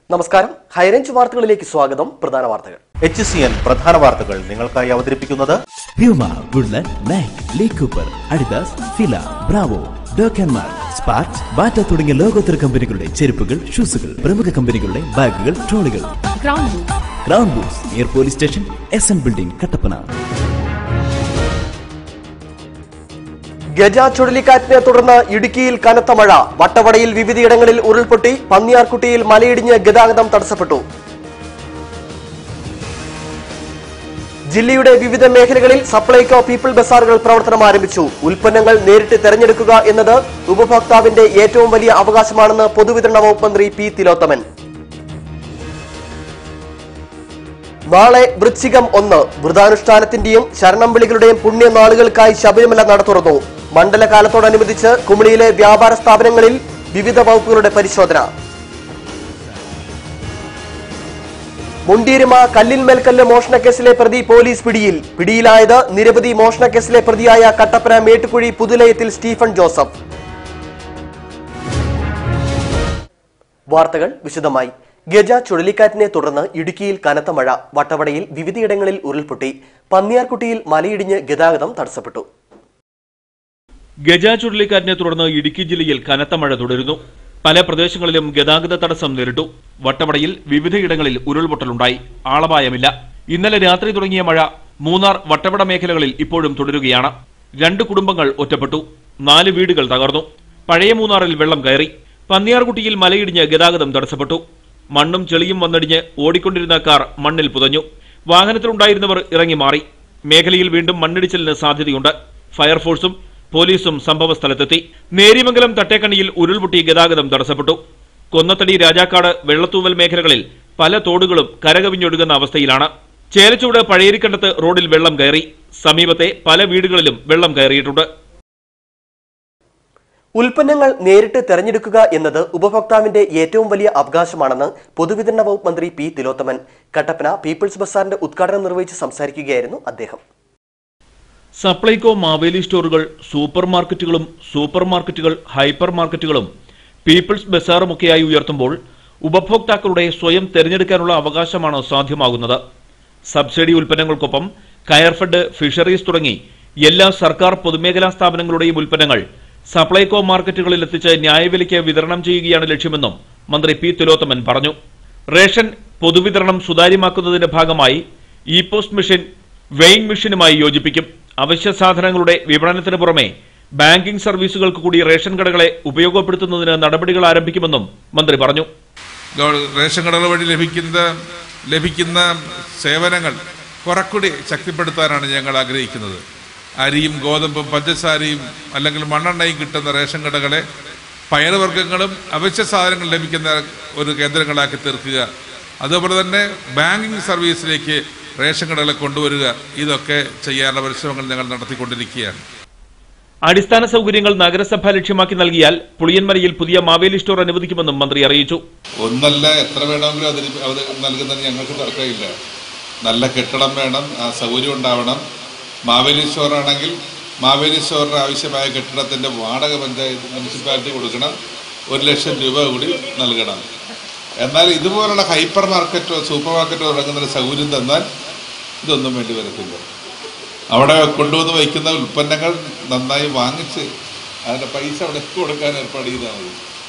നമസ്കാരം ഹൈറേഞ്ച് വാർത്തകളിലേക്ക് സ്വാഗതം പ്രധാന വാർത്തകൾ എച്ച് സി എൻ പ്രധാന വാർത്തകൾ നിങ്ങൾക്കായി അവതരിപ്പിക്കുന്നത് Puma Woodland Nike Lee Cooper Adidas Fila Bravo ഡോക്കൻമാർ സ്പാർക്സ് ബാറ്റ തുടങ്ങിയ ലോകോത്തര കമ്പനികളുടെ ചെരുപ്പുകൾ ഷൂസുകൾ പ്രമുഖ കമ്പനികളുടെ ബാഗുകൾ ട്രോളികൾ Crown Boots. Crown Boots near police station S N building Kattappana Gaja ചുഴലിക്കാറ്റിനെ തുടർന്ന് ഇടുക്കിയിൽ കനത്ത മഴ വട്ടവടയിൽ വിവിധയിടങ്ങളിൽ ഉരുൾപൊട്ടി പന്നിയാർകുട്ടിയിൽ മലയിടിഞ്ഞ് ഗതാഗതം തടസ്സപ്പെട്ടു ജില്ലയുടെ വിവിധ മേഖലകളിൽ സപ്ലൈകോ പീപ്പിൾ ബസാറുകൾ പ്രവർത്തനം ആരംഭിച്ചു ഉൽപ്പന്നങ്ങൾ നേരിട്ട് തെരഞ്ഞെടുക്കുക എന്നത് ഉപഭോക്താവിന്റെ ഏറ്റവും വലിയ അവകാശമാണെന്ന് പൊതുവിതരണ വകുപ്പ് മന്ത്രി പി തിലോത്തമൻ നാളെ വൃശ്ചികം ഒന്ന് വ്രതാനുഷ്ഠാനത്തിന്റെയും ശരണം വിളികളുടെയും പുണ്യനാളുകൾക്കായി ശബരിമല നട തുറന്നു മണ്ഡലകാലത്തോടനുബന്ധിച്ച് കുമളിയിലെ വ്യാപാര സ്ഥാപനങ്ങളിൽ വിവിധ വകുപ്പുകളുടെ പരിശോധന മുണ്ടീരുമ കല്ലിന്മേൽക്കല്ല് മോഷണക്കേസിലെ പ്രതി പോലീസ് പിടിയിൽ പിടിയിലായത് നിരവധി മോഷണക്കേസിലെ പ്രതിയായ കട്ടപ്പന മേട്ടുകുഴി പുതുലയത്തിൽ സ്റ്റീഫൻ ജോസഫ് വാർത്തകൾ വിശദമായി ഗജ ചുഴലിക്കാറ്റിനെ തുടർന്ന് ഇടുക്കിയിൽ കനത്ത മഴ വട്ടവടയിൽ വിവിധയിടങ്ങളിൽ ഉരുൾപൊട്ടി പന്നിയാർകുട്ടിയിൽ മലയിടിഞ്ഞ് ഗതാഗതം തടസ്സപ്പെട്ടു ഗജ ചുഴലിക്കാറ്റിനെ തുടർന്ന് ഇടുക്കി ജില്ലയിൽ കനത്ത മഴ തുടരുന്നു പല പ്രദേശങ്ങളിലും ഗതാഗത തടസ്സം നേരിട്ടു വട്ടവടയിൽ വിവിധയിടങ്ങളിൽ ഉരുൾപൊട്ടലുണ്ടായി ആളപായമില്ല ഇന്നലെ രാത്രി തുടങ്ങിയ മഴ മൂന്നാർ വട്ടവട മേഖലകളിൽ ഇപ്പോഴും തുടരുകയാണ് രണ്ട് കുടുംബങ്ങൾ ഒറ്റപ്പെട്ടു നാല് വീടുകൾ തകർന്നു പഴയ മൂന്നാറിൽ വെള്ളം കയറി പന്നിയാർകുട്ടിയിൽ മലയിടിഞ്ഞ് ഗതാഗതം തടസ്സപ്പെട്ടു മണ്ണും ചെളിയും വന്നടിഞ്ഞ് ഓടിക്കൊണ്ടിരുന്ന കാർ മണ്ണിൽ പുതഞ്ഞു വാഹനത്തിലുണ്ടായിരുന്നവർ ഇറങ്ങി മാറി മേഖലയിൽ വീണ്ടും മണ്ണിടിച്ചിലിന് സാധ്യതയുണ്ട് ഫയർഫോഴ്സും പോലീസും സംഭവ സ്ഥലത്തെത്തി നേരിമംഗലം തട്ടേക്കണിയിൽ ഉരുൾപൊട്ടി ഗതാഗതം തടസ്സപ്പെട്ടു കൊന്നത്തടി രാജാക്കാട് വെള്ളത്തൂവൽ മേഖലകളിൽ പല തോടുകളും കരകവിഞ്ഞൊഴുകുന്ന അവസ്ഥയിലാണ് ചേലച്ചൂട് പഴയരിക്കണ്ടത്ത് റോഡിൽ വെള്ളം കയറി സമീപത്തെ പല വീടുകളിലും വെള്ളം കയറിയിട്ടുണ്ട് ഉൽപ്പന്നങ്ങൾ നേരിട്ട് തെരഞ്ഞെടുക്കുക എന്നത് ഉപഭോക്താവിന്റെ ഏറ്റവും വലിയ അവകാശമാണെന്ന് പൊതുവിതരണ വകുപ്പ് മന്ത്രി പി തിലോത്തമൻ കട്ടപ്പന പീപ്പിൾസ് ബസാറിന്റെ ഉദ്ഘാടനം നിർവഹിച്ച് സംസാരിക്കുകയായിരുന്നു അദ്ദേഹം സപ്ലൈകോ മാവേലി സ്റ്റോറുകൾ സൂപ്പർ മാർക്കറ്റുകളും സൂപ്പർ മാർക്കറ്റുകൾ ഹൈപ്പർ മാർക്കറ്റുകളും പീപ്പിൾസ് ബസാറുമൊക്കെയായി ഉയർത്തുമ്പോൾ ഉപഭോക്താക്കളുടെ സ്വയം തെരഞ്ഞെടുക്കാനുള്ള അവകാശമാണ് സാധ്യമാകുന്നത് സബ്സിഡി ഉൽപ്പന്നങ്ങൾക്കൊപ്പം കയർഫെഡ് ഫിഷറീസ് തുടങ്ങി എല്ലാ സർക്കാർ പൊതുമേഖലാ സ്ഥാപനങ്ങളുടെയും ഉൽപ്പന്നങ്ങൾ സപ്ലൈകോ മാർക്കറ്റുകളിൽ എത്തിച്ച് ന്യായവിലയ്ക്ക് വിതരണം ചെയ്യുകയാണ് ലക്ഷ്യമെന്നും മന്ത്രി പി തിലോത്തമൻ പറഞ്ഞു റേഷൻ പൊതുവിതരണം സുതാര്യമാക്കുന്നതിന്റെ ഭാഗമായി ഇ പോസ്റ്റ് മെഷീൻ വെയിങ് മെഷീനുമായി യോജിപ്പിക്കും അവശ്യ സാധനങ്ങളുടെ വിപണനത്തിന് പുറമെ ബാങ്കിംഗ് സർവീസുകൾക്ക് കൂടി റേഷൻ കടകളെ ഉപയോഗപ്പെടുത്തുന്നതിന് നടപടികൾ ആരംഭിക്കുമെന്നും മന്ത്രി പറഞ്ഞു ഗവ- റേഷൻ കടകൾ വഴി ലഭിക്കുന്ന ലഭിക്കുന്ന സേവനങ്ങൾ കുറച്ചുകൂടി ശക്തിപ്പെടുത്താനാണ് ഞങ്ങൾ ആഗ്രഹിക്കുന്നത് അരിയും ഗോതമ്പും പഞ്ചസാരയും അല്ലെങ്കിൽ മണ്ണെണ്ണയും കിട്ടുന്ന റേഷൻ കടകളെ പയറുവർഗ്ഗങ്ങളും അവശ്യ സാധനങ്ങൾ ലഭിക്കുന്ന ഒരു കേന്ദ്രങ്ങളാക്കി തീർക്കുക അതുപോലെ തന്നെ ബാങ്കിങ് സർവീസിലേക്ക് റേഷൻ കടകളെ കൊണ്ടുവരിക ഇതൊക്കെ ചെയ്യാനുള്ള പരിശ്രമങ്ങൾ ഞങ്ങൾ നടത്തിക്കൊണ്ടിരിക്കുകയാണ് അടിസ്ഥാന സൗകര്യങ്ങൾ നഗരസഭ ലക്ഷ്യമാക്കി നൽകിയാൽ പുളിയൻമലയിൽ പുതിയ മാവേലി സ്റ്റോർ അനുവദിക്കുമെന്നും മന്ത്രി അറിയിച്ചു ഒന്നല്ല എത്ര വേണമെങ്കിലും അതിന് അത് നൽകുന്നതിന് ഞങ്ങൾക്ക് തർക്കമില്ല നല്ല കെട്ടിടം വേണം ആ സൗകര്യം ഉണ്ടാവണം മാവേലി സ്റ്റോറാണെങ്കിൽ മാവേലി സ്റ്റോറിന് ആവശ്യമായ കെട്ടിടത്തിൻ്റെ വാടക പഞ്ചായത്ത് മുനിസിപ്പാലിറ്റി കൊടുക്കണം ഒരു ലക്ഷം രൂപ കൂടി നൽകണം എന്നാൽ ഇതുപോലുള്ള ഹൈപ്പർ മാർക്കറ്റോ സൂപ്പർ മാർക്കറ്റോ തുടങ്ങുന്നൊരു സൗകര്യം തന്നാൽ ഇതൊന്നും വേണ്ടി വരത്തില്ല അവിടെ കൊണ്ടുവന്ന് വയ്ക്കുന്ന ഉൽപ്പന്നങ്ങൾ നന്നായി വാങ്ങിച്ച് അതിൻ്റെ പൈസ അവിടെ കൊടുക്കാൻ ഏർപ്പാട് ചെയ്താൽ മതി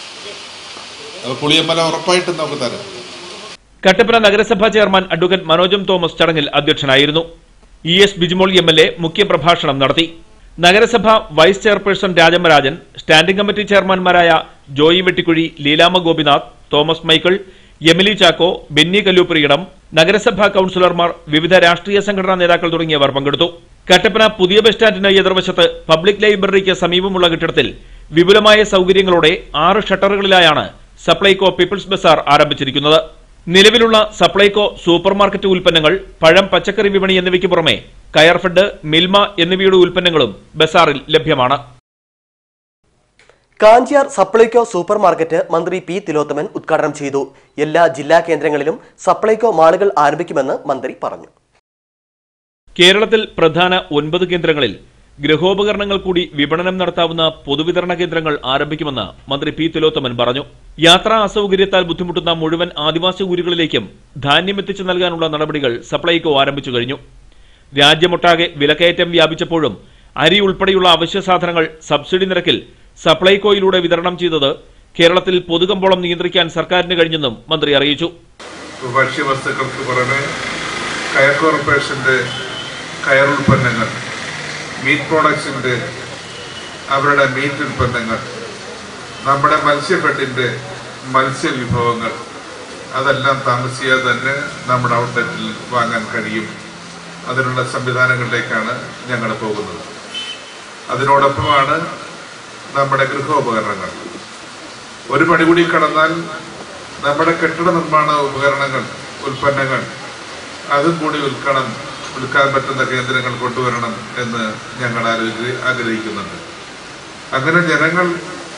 അപ്പോൾ പുളിയമ്മല ഉറപ്പായിട്ടും നമുക്ക് തരാം കട്ടപ്പന നഗരസഭാ ചെയർമാൻ അഡ്വക്കേറ്റ് മനോജം തോമസ് ചടങ്ങിൽ അധ്യക്ഷനായിരുന്നു E S Bijimol M L A മുഖ്യപ്രഭാഷണം നടത്തി നഗരസഭ vice chairperson Rajammarajan standing committee ചെയർമാൻമാരായ Joy Vettikuzhi Leelama Gopinath Thomas Michael Emily Chacko Benny Kallupriyidam നഗരസഭാ കൌൺസിലർമാർ വിവിധ രാഷ്ട്രീയ സംഘടനാ നേതാക്കൾ തുടങ്ങിയവർ പങ്കെടുത്തു കട്ടപ്പന പുതിയ ബസ് സ്റ്റാൻഡിന് എതിർവശത്ത് പബ്ലിക് ലൈബ്രറിക്ക് സമീപമുള്ള കെട്ടിടത്തിൽ വിപുലമായ സൗകര്യങ്ങളോടെ ആറ് ഷട്ടറുകളിലായാണ് സപ്ലൈകോ പീപ്പിൾസ് ബസാർ ആരംഭിച്ചിരിക്കുന്നത് നിലവിലുള്ള സപ്ലൈകോ സൂപ്പർ മാർക്കറ്റ് ഉൽപ്പന്നങ്ങൾ പഴം പച്ചക്കറി വിപണി എന്നിവയ്ക്ക് പുറമെ കയർഫെഡ് മിൽമ എന്നിവയുടെ ഉൽപ്പന്നങ്ങളും ബസാറിൽ ലഭ്യമാണ് കാഞ്ചിയാർ സപ്ലൈകോ സൂപ്പർ മാർക്കറ്റ് മന്ത്രി പി തിലോത്തമൻ ഉദ്ഘാടനം ചെയ്തു എല്ലാ ജില്ലാ കേന്ദ്രങ്ങളിലും സപ്ലൈകോ മാളുകൾ ആരംഭിക്കുമെന്ന് മന്ത്രി പറഞ്ഞു കേരളത്തിൽ പ്രധാന ഒൻപത് കേന്ദ്രങ്ങളിൽ ഗൃഹോപകരണങ്ങൾ കൂടി വിപണനം നടത്താവുന്ന പൊതുവിതരണ കേന്ദ്രങ്ങൾ ആരംഭിക്കുമെന്ന് മന്ത്രി പി തിലോത്തമൻ പറഞ്ഞു യാത്രാ അസൗകര്യത്താൽ ബുദ്ധിമുട്ടുന്ന മുഴുവൻ ആദിവാസി ഊരുകളിലേക്കും ധാന്യം എത്തിച്ചു നൽകാനുള്ള നടപടികൾ സപ്ലൈകോ ആരംഭിച്ചു കഴിഞ്ഞു രാജ്യമൊട്ടാകെ വിലക്കയറ്റം വ്യാപിച്ചപ്പോഴും അരി ഉൾപ്പെടെയുള്ള അവശ്യ സാധനങ്ങൾ സബ്സിഡി നിരക്കിൽ സപ്ലൈകോയിലൂടെ വിതരണം ചെയ്തത് കേരളത്തിൽ പൊതുകമ്പോളം നിയന്ത്രിക്കാൻ സർക്കാരിന് കഴിഞ്ഞെന്നും മന്ത്രി അറിയിച്ചു ഭക്ഷ്യവസ്തുക്കൾക്ക് പുറമെ കയർ കോർപ്പറേഷൻ്റെ കയർ ഉൽപ്പന്നങ്ങൾ മീറ്റ് പ്രോഡക്ട്സിൻ്റെ അവരുടെ മീറ്റ് ഉൽപ്പന്നങ്ങൾ നമ്മുടെ മത്സ്യഫെഡിൻ്റെ മത്സ്യവിഭവങ്ങൾ അതെല്ലാം താമസിയാതെ തന്നെ നമ്മുടെ ഔട്ട്ലെറ്റിൽ വാങ്ങാൻ കഴിയും അതിനുള്ള സംവിധാനങ്ങളിലേക്കാണ് ഞങ്ങൾ പോകുന്നത് അതിനോടൊപ്പമാണ് നമ്മുടെ ഗൃഹോപകരണങ്ങൾ ഒരു പടി കൂടി കടന്നാൽ നമ്മുടെ കെട്ടിട നിർമ്മാണ ഉപകരണങ്ങൾ ഉൽപ്പന്നങ്ങൾ അതും കൂടി വിൽക്കണം വിൽക്കാൻ പറ്റുന്ന കേന്ദ്രങ്ങൾ കൊണ്ടുവരണം എന്ന് ഞങ്ങൾ ആലോചി ആഗ്രഹിക്കുന്നുണ്ട് അങ്ങനെ ജനങ്ങൾ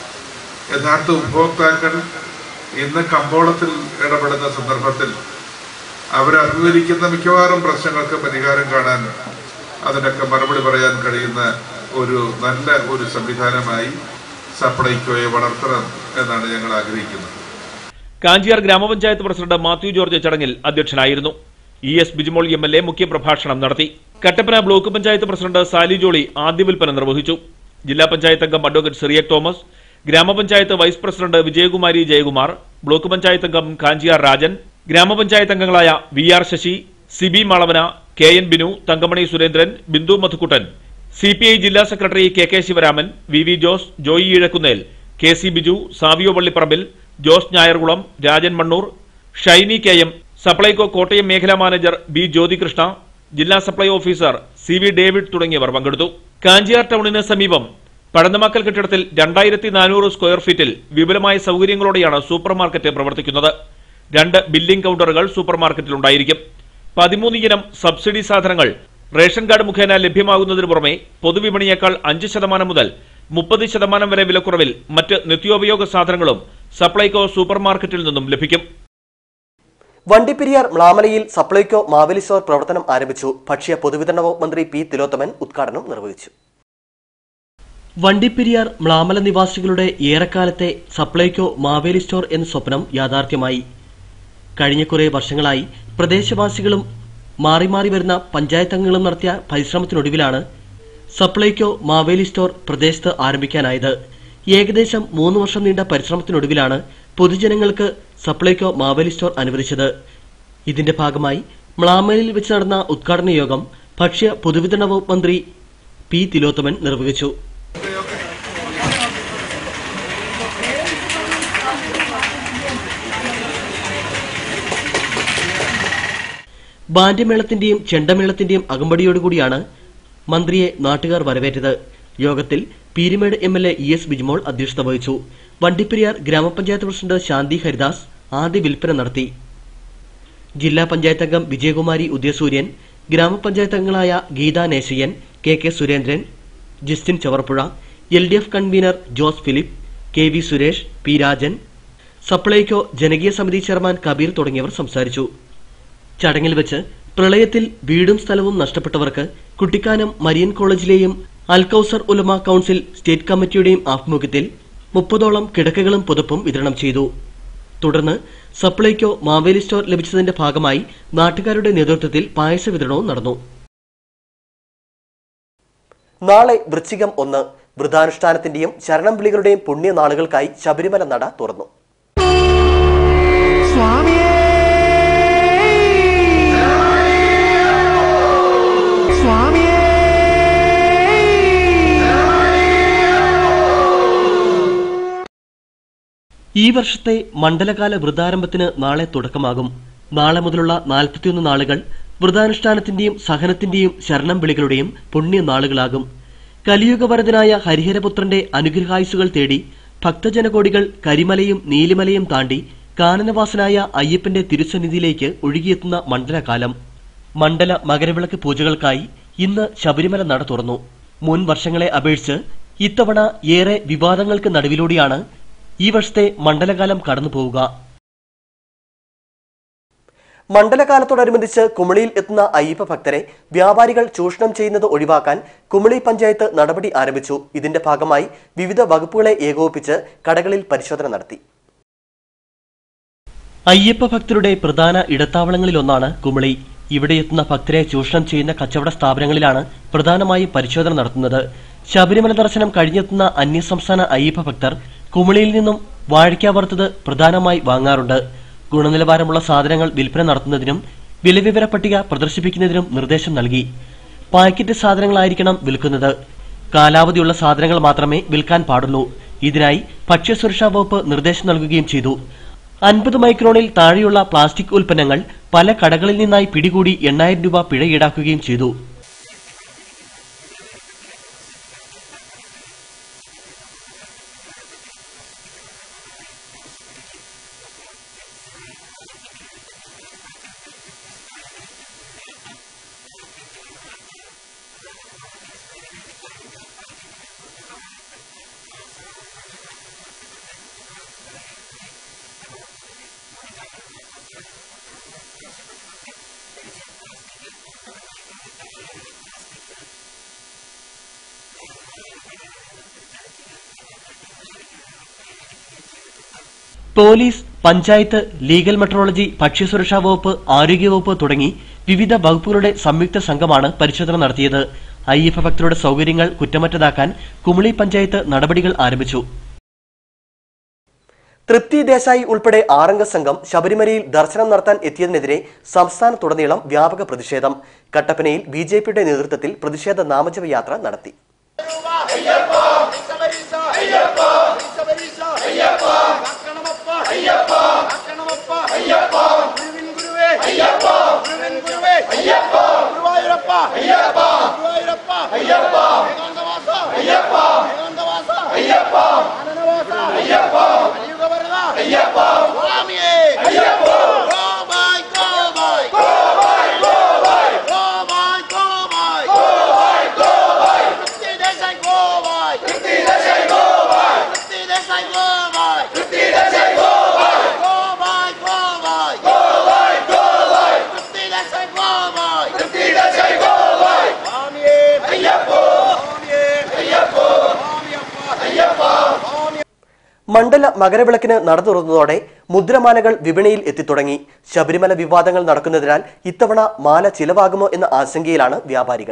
യഥാർത്ഥ ഉപഭോക്താക്കൾ ഇന്ന് കമ്പോളത്തിൽ ഇടപെടുന്ന സന്ദർഭത്തിൽ അവരഭിമുഖീകരിക്കുന്ന മിക്കവാറും പ്രശ്നങ്ങൾക്ക് പരിഹാരം കാണാൻ അതിനൊക്കെ മറുപടി പറയാൻ കഴിയുന്ന ഒരു നല്ല ഒരു സംവിധാനമായി സപ്ലൈകോയെ വളർത്തണം എന്നാണ് ഞങ്ങൾ ആഗ്രഹിക്കുന്നത് കാഞ്ചിയാർ ഗ്രാമപഞ്ചായത്ത് പ്രസിഡന്റ് മാത്യു ജോർജ് ചടങ്ങിൽ അധ്യക്ഷനായിരുന്നു E S Bijimol M L A മുഖ്യപ്രഭാഷണം നടത്തി Kattappana block panchayat president Sally Jolly ആദ്യ വിൽപ്പന നിർവഹിച്ചു ജില്ലാ പഞ്ചായത്ത് അംഗം അഡ്വക്കേറ്റ് സിറിയക് തോമസ് ഗ്രാമപഞ്ചായത്ത് vice president Vijayakumari Jayakumar block panchayat അംഗം കാഞ്ചിയാർ രാജൻ ഗ്രാമപഞ്ചായത്ത് അംഗങ്ങളായ V R Sasi Sibi Malavana K N Binu Thankamani Surendran Bindu Madhukuttan C P I ജില്ലാ secretary K K Sivaraman V V Jose Joy Eezhakunnel K C Biju Savio Vallipparambil Jose ഞായർകുളം Rajan Mannoor Shiny K M Supplyco Kottayam മേഖലാ മാനേജർ ബി ജ്യോതികൃഷ്ണ ജില്ലാ supply officer C V David തുടങ്ങിയവർ പങ്കെടുത്തു കാഞ്ചിയാർ ടൗണിന് സമീപം പടന്നമാക്കൽ കെട്ടിടത്തിൽ രണ്ടായിരത്തി നാനൂറ് സ്ക്വയർ ഫീറ്റിൽ വിപുലമായ സൗകര്യങ്ങളോടെയാണ് സൂപ്പർ മാർക്കറ്റ് പ്രവർത്തിക്കുന്നത് രണ്ട് ബില്ലിംഗ് കൗണ്ടറുകൾ സൂപ്പർ മാർക്കറ്റിൽ ഉണ്ടായിരിക്കും പതിമൂന്ന് ഇനം സബ്സിഡി സാധനങ്ങൾ റേഷൻ കാർഡ് മുഖേന ലഭ്യമാകുന്നതിനു പുറമെ പൊതുവിപണിയേക്കാൾ അഞ്ച് ശതമാനം മുതൽ മുപ്പത് ശതമാനം വരെ വിലക്കുറവിൽ മറ്റ് നിത്യോപയോഗ സാധനങ്ങളും സപ്ലൈകോ സൂപ്പർ മാർക്കറ്റിൽ നിന്നും ലഭിക്കും വണ്ടിപ്പെരിയാർ മ്ലാമലയിൽ സപ്ലൈകോ മാവേലി സ്റ്റോർ പ്രവർത്തനം ആരംഭിച്ചു ഭക്ഷ്യ പൊതുവിതരണ വകുപ്പ് മന്ത്രി പി തിലോത്തമൻ ഉദ്ഘാടനം നിർവഹിച്ചു വണ്ടിപ്പെരിയാർ മ്ലാമല നിവാസികളുടെ ഏറെക്കാലത്തെ സപ്ലൈകോ മാവേലി സ്റ്റോർ എന്ന സ്വപ്നം യാഥാർത്ഥ്യമായി കഴിഞ്ഞ കുറേ വർഷങ്ങളായി പ്രദേശവാസികളും മാറി മാറി വരുന്ന പഞ്ചായത്ത് അംഗങ്ങളും നടത്തിയ പരിശ്രമത്തിനൊടുവിലാണ് സപ്ലൈകോ മാവേലി സ്റ്റോർ പ്രദേശത്ത് ആരംഭിക്കാനായത് ഏകദേശം മൂന്ന് വർഷം നീണ്ട പരിശ്രമത്തിനൊടുവിലാണ് പൊതുജനങ്ങൾക്ക് സപ്ലൈകോ മാവേലി സ്റ്റോർ അനുവദിച്ചത് ഇതിന്റെ ഭാഗമായി മ്ലാമലയിൽ വെച്ച് നടന്ന ഉദ്ഘാടന യോഗം ഭക്ഷ്യ പൊതുവിതരണ വകുപ്പ് മന്ത്രി പി തിലോത്തമൻ നിർവഹിച്ചു ബാൻഡ്യമേളത്തിന്റെയും ചെണ്ടമേളത്തിന്റെയും അകമ്പടിയോടുകൂടിയാണ് മന്ത്രിയെ നാട്ടുകാർ വരവേറ്റത് യോഗത്തിൽ Peermade M L A E S Bijimol അധ്യക്ഷത വഹിച്ചു വണ്ടിപ്പെരിയാർ ഗ്രാമപഞ്ചായത്ത് പ്രസിഡന്റ് ശാന്തി ഹരിദാസ് ആദ്യ വിൽപ്പന നടത്തി ജില്ലാ പഞ്ചായത്ത് അംഗം വിജയകുമാരി ഉദയസൂര്യൻ ഗ്രാമപഞ്ചായത്ത് അംഗങ്ങളായ Geetha Nesaiyan K K Surendran Justin Chavarppuzha L D F convener Jose Philip K V Suresh P Rajan Supplyco ജനകീയ സമിതി ചെയർമാൻ കബീർ തുടങ്ങിയവർ സംസാരിച്ചു ചടങ്ങിൽ വെച്ച് പ്രളയത്തിൽ വീടും സ്ഥലവും നഷ്ടപ്പെട്ടവർക്ക് കുട്ടിക്കാനം മരിയൻ കോളേജിലെയും അൽകൌസർ ഉലമ കൌൺസിൽ സ്റ്റേറ്റ് കമ്മിറ്റിയുടെയും ആഭിമുഖ്യത്തിൽ മുപ്പതോളം കിടക്കകളും പുതപ്പും വിതരണം ചെയ്തു തുടർന്ന് സപ്ലൈകോ മാവേലി സ്റ്റോർ ലഭിച്ചതിന്റെ ഭാഗമായി നാട്ടുകാരുടെ നേതൃത്വത്തിൽ പായസ വിതരണവും നടന്നു നാളെ വൃശ്ചികം ഒന്ന് വൃതാനുഷ്ഠാനത്തിന്റെയും ശരണം വിളികളുടെയും പുണ്യനാളുകൾക്കായി ശബരിമല നട തുറന്നു ഈ വർഷത്തെ മണ്ഡലകാല വ്രതാരംഭത്തിന് നാളെ തുടക്കമാകും നാളെ മുതലുള്ള നാൽപ്പത്തിയൊന്ന് നാളുകൾ വ്രതാനുഷ്ഠാനത്തിന്റെയും സഹനത്തിന്റെയും ശരണം വിളികളുടെയും പുണ്യനാളുകളാകും കലിയുഗവരതനായ ഹരിഹരപുത്രന്റെ അനുഗ്രഹായുസുകൾ തേടി ഭക്തജനകോടികൾ കരിമലയും നീലിമലയും താണ്ടി കാനനവാസനായ അയ്യപ്പന്റെ തിരുസന്നിധിയിലേക്ക് ഒഴുകിയെത്തുന്ന മണ്ഡലകാലം മണ്ഡല മകരവിളക്ക് പൂജകൾക്കായി ഇന്ന് ശബരിമല നട തുറന്നു മുൻ വർഷങ്ങളെ അപേക്ഷിച്ച് ഇത്തവണ ഏറെ വിവാദങ്ങൾക്ക് നടുവിലൂടെയാണ് ഈ വർഷത്തെ മണ്ഡലകാലം കടന്നു പോവുക മണ്ഡലകാലത്തോടനുബന്ധിച്ച് കുമളിയിൽ എത്തുന്ന അയ്യപ്പ ഭക്തരെ വ്യാപാരികൾ ചൂഷണം ചെയ്യുന്നത് ഒഴിവാക്കാൻ കുമളി പഞ്ചായത്ത് നടപടി ആരംഭിച്ചു ഇതിന്റെ ഭാഗമായി വിവിധ വകുപ്പുകളെ ഏകോപിപ്പിച്ച് കടകളിൽ പരിശോധന നടത്തി അയ്യപ്പ ഭക്തരുടെ പ്രധാന ഇടത്താവളങ്ങളിലൊന്നാണ് കുമളി ഇവിടെ എത്തുന്ന ഭക്തരെ ചൂഷണം ചെയ്യുന്ന കച്ചവട സ്ഥാപനങ്ങളിലാണ് പ്രധാനമായും പരിശോധന നടത്തുന്നത് ശബരിമല ദർശനം കഴിഞ്ഞെത്തുന്ന അന്യസംസ്ഥാന അയ്യപ്പ ഭക്തർ കുമളിയിൽ നിന്നും വാഴയ്ക്ക വറുത്തത് പ്രധാനമായി വാങ്ങാറുണ്ട് ഗുണനിലവാരമുള്ള സാധനങ്ങൾ വിൽപ്പന നടത്തുന്നതിനും വിലവിവര പട്ടിക പ്രദർശിപ്പിക്കുന്നതിനും നിർദ്ദേശം നൽകി പാക്കറ്റ് സാധനങ്ങളായിരിക്കണം വിൽക്കുന്നത് കാലാവധിയുള്ള സാധനങ്ങൾ മാത്രമേ വിൽക്കാൻ പാടുള്ളൂ ഇതിനായി ഭക്ഷ്യസുരക്ഷാ വകുപ്പ് നിർദ്ദേശം നൽകുകയും ചെയ്തു അൻപത് മൈക്രോണിൽ താഴെയുള്ള പ്ലാസ്റ്റിക് ഉൽപ്പന്നങ്ങൾ പല കടകളിൽ നിന്നായി പിടികൂടി എണ്ണായിരം രൂപ പിഴ ഈടാക്കുകയും ചെയ്തു പോലീസ് പഞ്ചായത്ത് ലീഗൽ മെട്രോളജി ഭക്ഷ്യസുരക്ഷാ വകുപ്പ് ആരോഗ്യവകുപ്പ് തുടങ്ങി വിവിധ വകുപ്പുകളുടെ സംയുക്ത സംഘമാണ് പരിശോധന നടത്തിയത് അയ്യപ്പ ഭക്തരുടെ സൗകര്യങ്ങൾ കുറ്റമറ്റതാക്കാൻ കുമളി പഞ്ചായത്ത് നടപടികൾ ആരംഭിച്ചു തൃപ്തി ദേശായി ഉൾപ്പെടെ ആറംഗ സംഘം ശബരിമലയിൽ ദർശനം നടത്താൻ എത്തിയതിനെതിരെ സംസ്ഥാനത്തുടനീളം വ്യാപക പ്രതിഷേധം കട്ടപ്പനയിൽ ബി ജെ പിയുടെ നേതൃത്വത്തിൽ പ്രതിഷേധ നാമജപ യാത്ര നടത്തി മണ്ഡല മകരവിളക്കിന് നട തുറന്നതോടെ മുദ്രമാലകൾ വിപണിയിൽ എത്തിത്തുടങ്ങി ശബരിമല വിവാദങ്ങൾ നടക്കുന്നതിനാൽ ഇത്തവണ മാല ചിലവാകുമോ എന്ന ആശങ്കയിലാണ് വ്യാപാരികൾ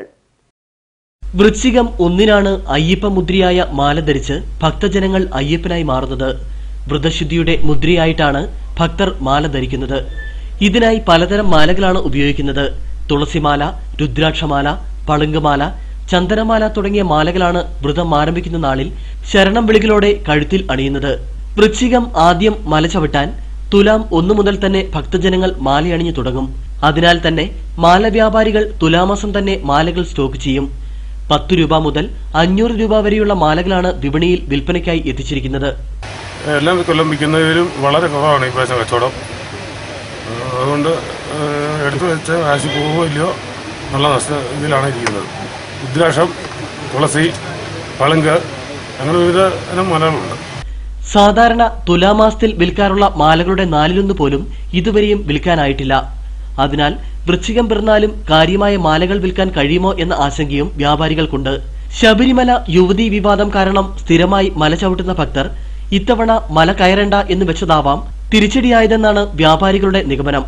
വൃശ്ചികം ഒന്നിനാണ് അയ്യപ്പ മുദ്രയായ മാല ധരിച്ച് ഭക്തജനങ്ങൾ അയ്യപ്പനായി മാറുന്നത് വ്രതശുദ്ധിയുടെ മുദ്രയായിട്ടാണ് ഭക്തർ മാല ധരിക്കുന്നത് ഇതിനായി പലതരം മാലകളാണ് ഉപയോഗിക്കുന്നത് തുളസിമാല രുദ്രാക്ഷമാല പളുങ്കുമാല ചന്ദനമാല തുടങ്ങിയ മാലകളാണ് വ്രതം ആരംഭിക്കുന്ന നാളിൽ ശരണം വിളികളോടെ കഴുത്തിൽ അണിയുന്നത് വൃശ്ചികം ആദ്യം മല ചവിട്ടാൻ തുലാം ഒന്നു മുതൽ തന്നെ ഭക്തജനങ്ങൾ മാലയണിഞ്ഞു തുടങ്ങും അതിനാൽ തന്നെ മാല വ്യാപാരികൾ തുലാമാസം തന്നെ മാലകൾ സ്റ്റോക്ക് ചെയ്യും പത്തു രൂപ മുതൽ അഞ്ഞൂറ് രൂപ വരെയുള്ള മാലകളാണ് വിപണിയിൽ വിൽപ്പനയ്ക്കായി എത്തിച്ചിരിക്കുന്നത് എല്ലാം കൊല്ലം വിൽക്കുന്നതിലും വളരെ കുറവാണ് ഈ പ്രാവശ്യം കച്ചവടം ഏഹ് അതുകൊണ്ട് ഏഹ് എടുത്തു വെച്ച കാശ് പോകുമോ ഇല്ലയോ എന്നുള്ള നഷ്ട ഇതിലാണ് ഇരിക്കുന്നത് രുദ്രാക്ഷം തുളസി പളുങ്ക് അങ്ങനെ വിവിധ ഇനം മലകളുണ്ട് സാധാരണ തുലാമാസത്തിൽ വിൽക്കാറുള്ള മാലകളുടെ നാലിലൊന്ന് പോലും ഇതുവരെയും വിൽക്കാനായിട്ടില്ല അതിനാൽ വൃശ്ചികം പിറന്നാലും കാര്യമായ മാലകൾ വിൽക്കാൻ കഴിയുമോ എന്ന ആശങ്കയും വ്യാപാരികൾക്കുണ്ട് ശബരിമല യുവതീ വിവാദം കാരണം സ്ഥിരമായി മല ചവിട്ടുന്ന ഭക്തർ ഇത്തവണ മല കയറണ്ട എന്ന് വെച്ചതാവാം തിരിച്ചടിയായതെന്നാണ് വ്യാപാരികളുടെ നിഗമനം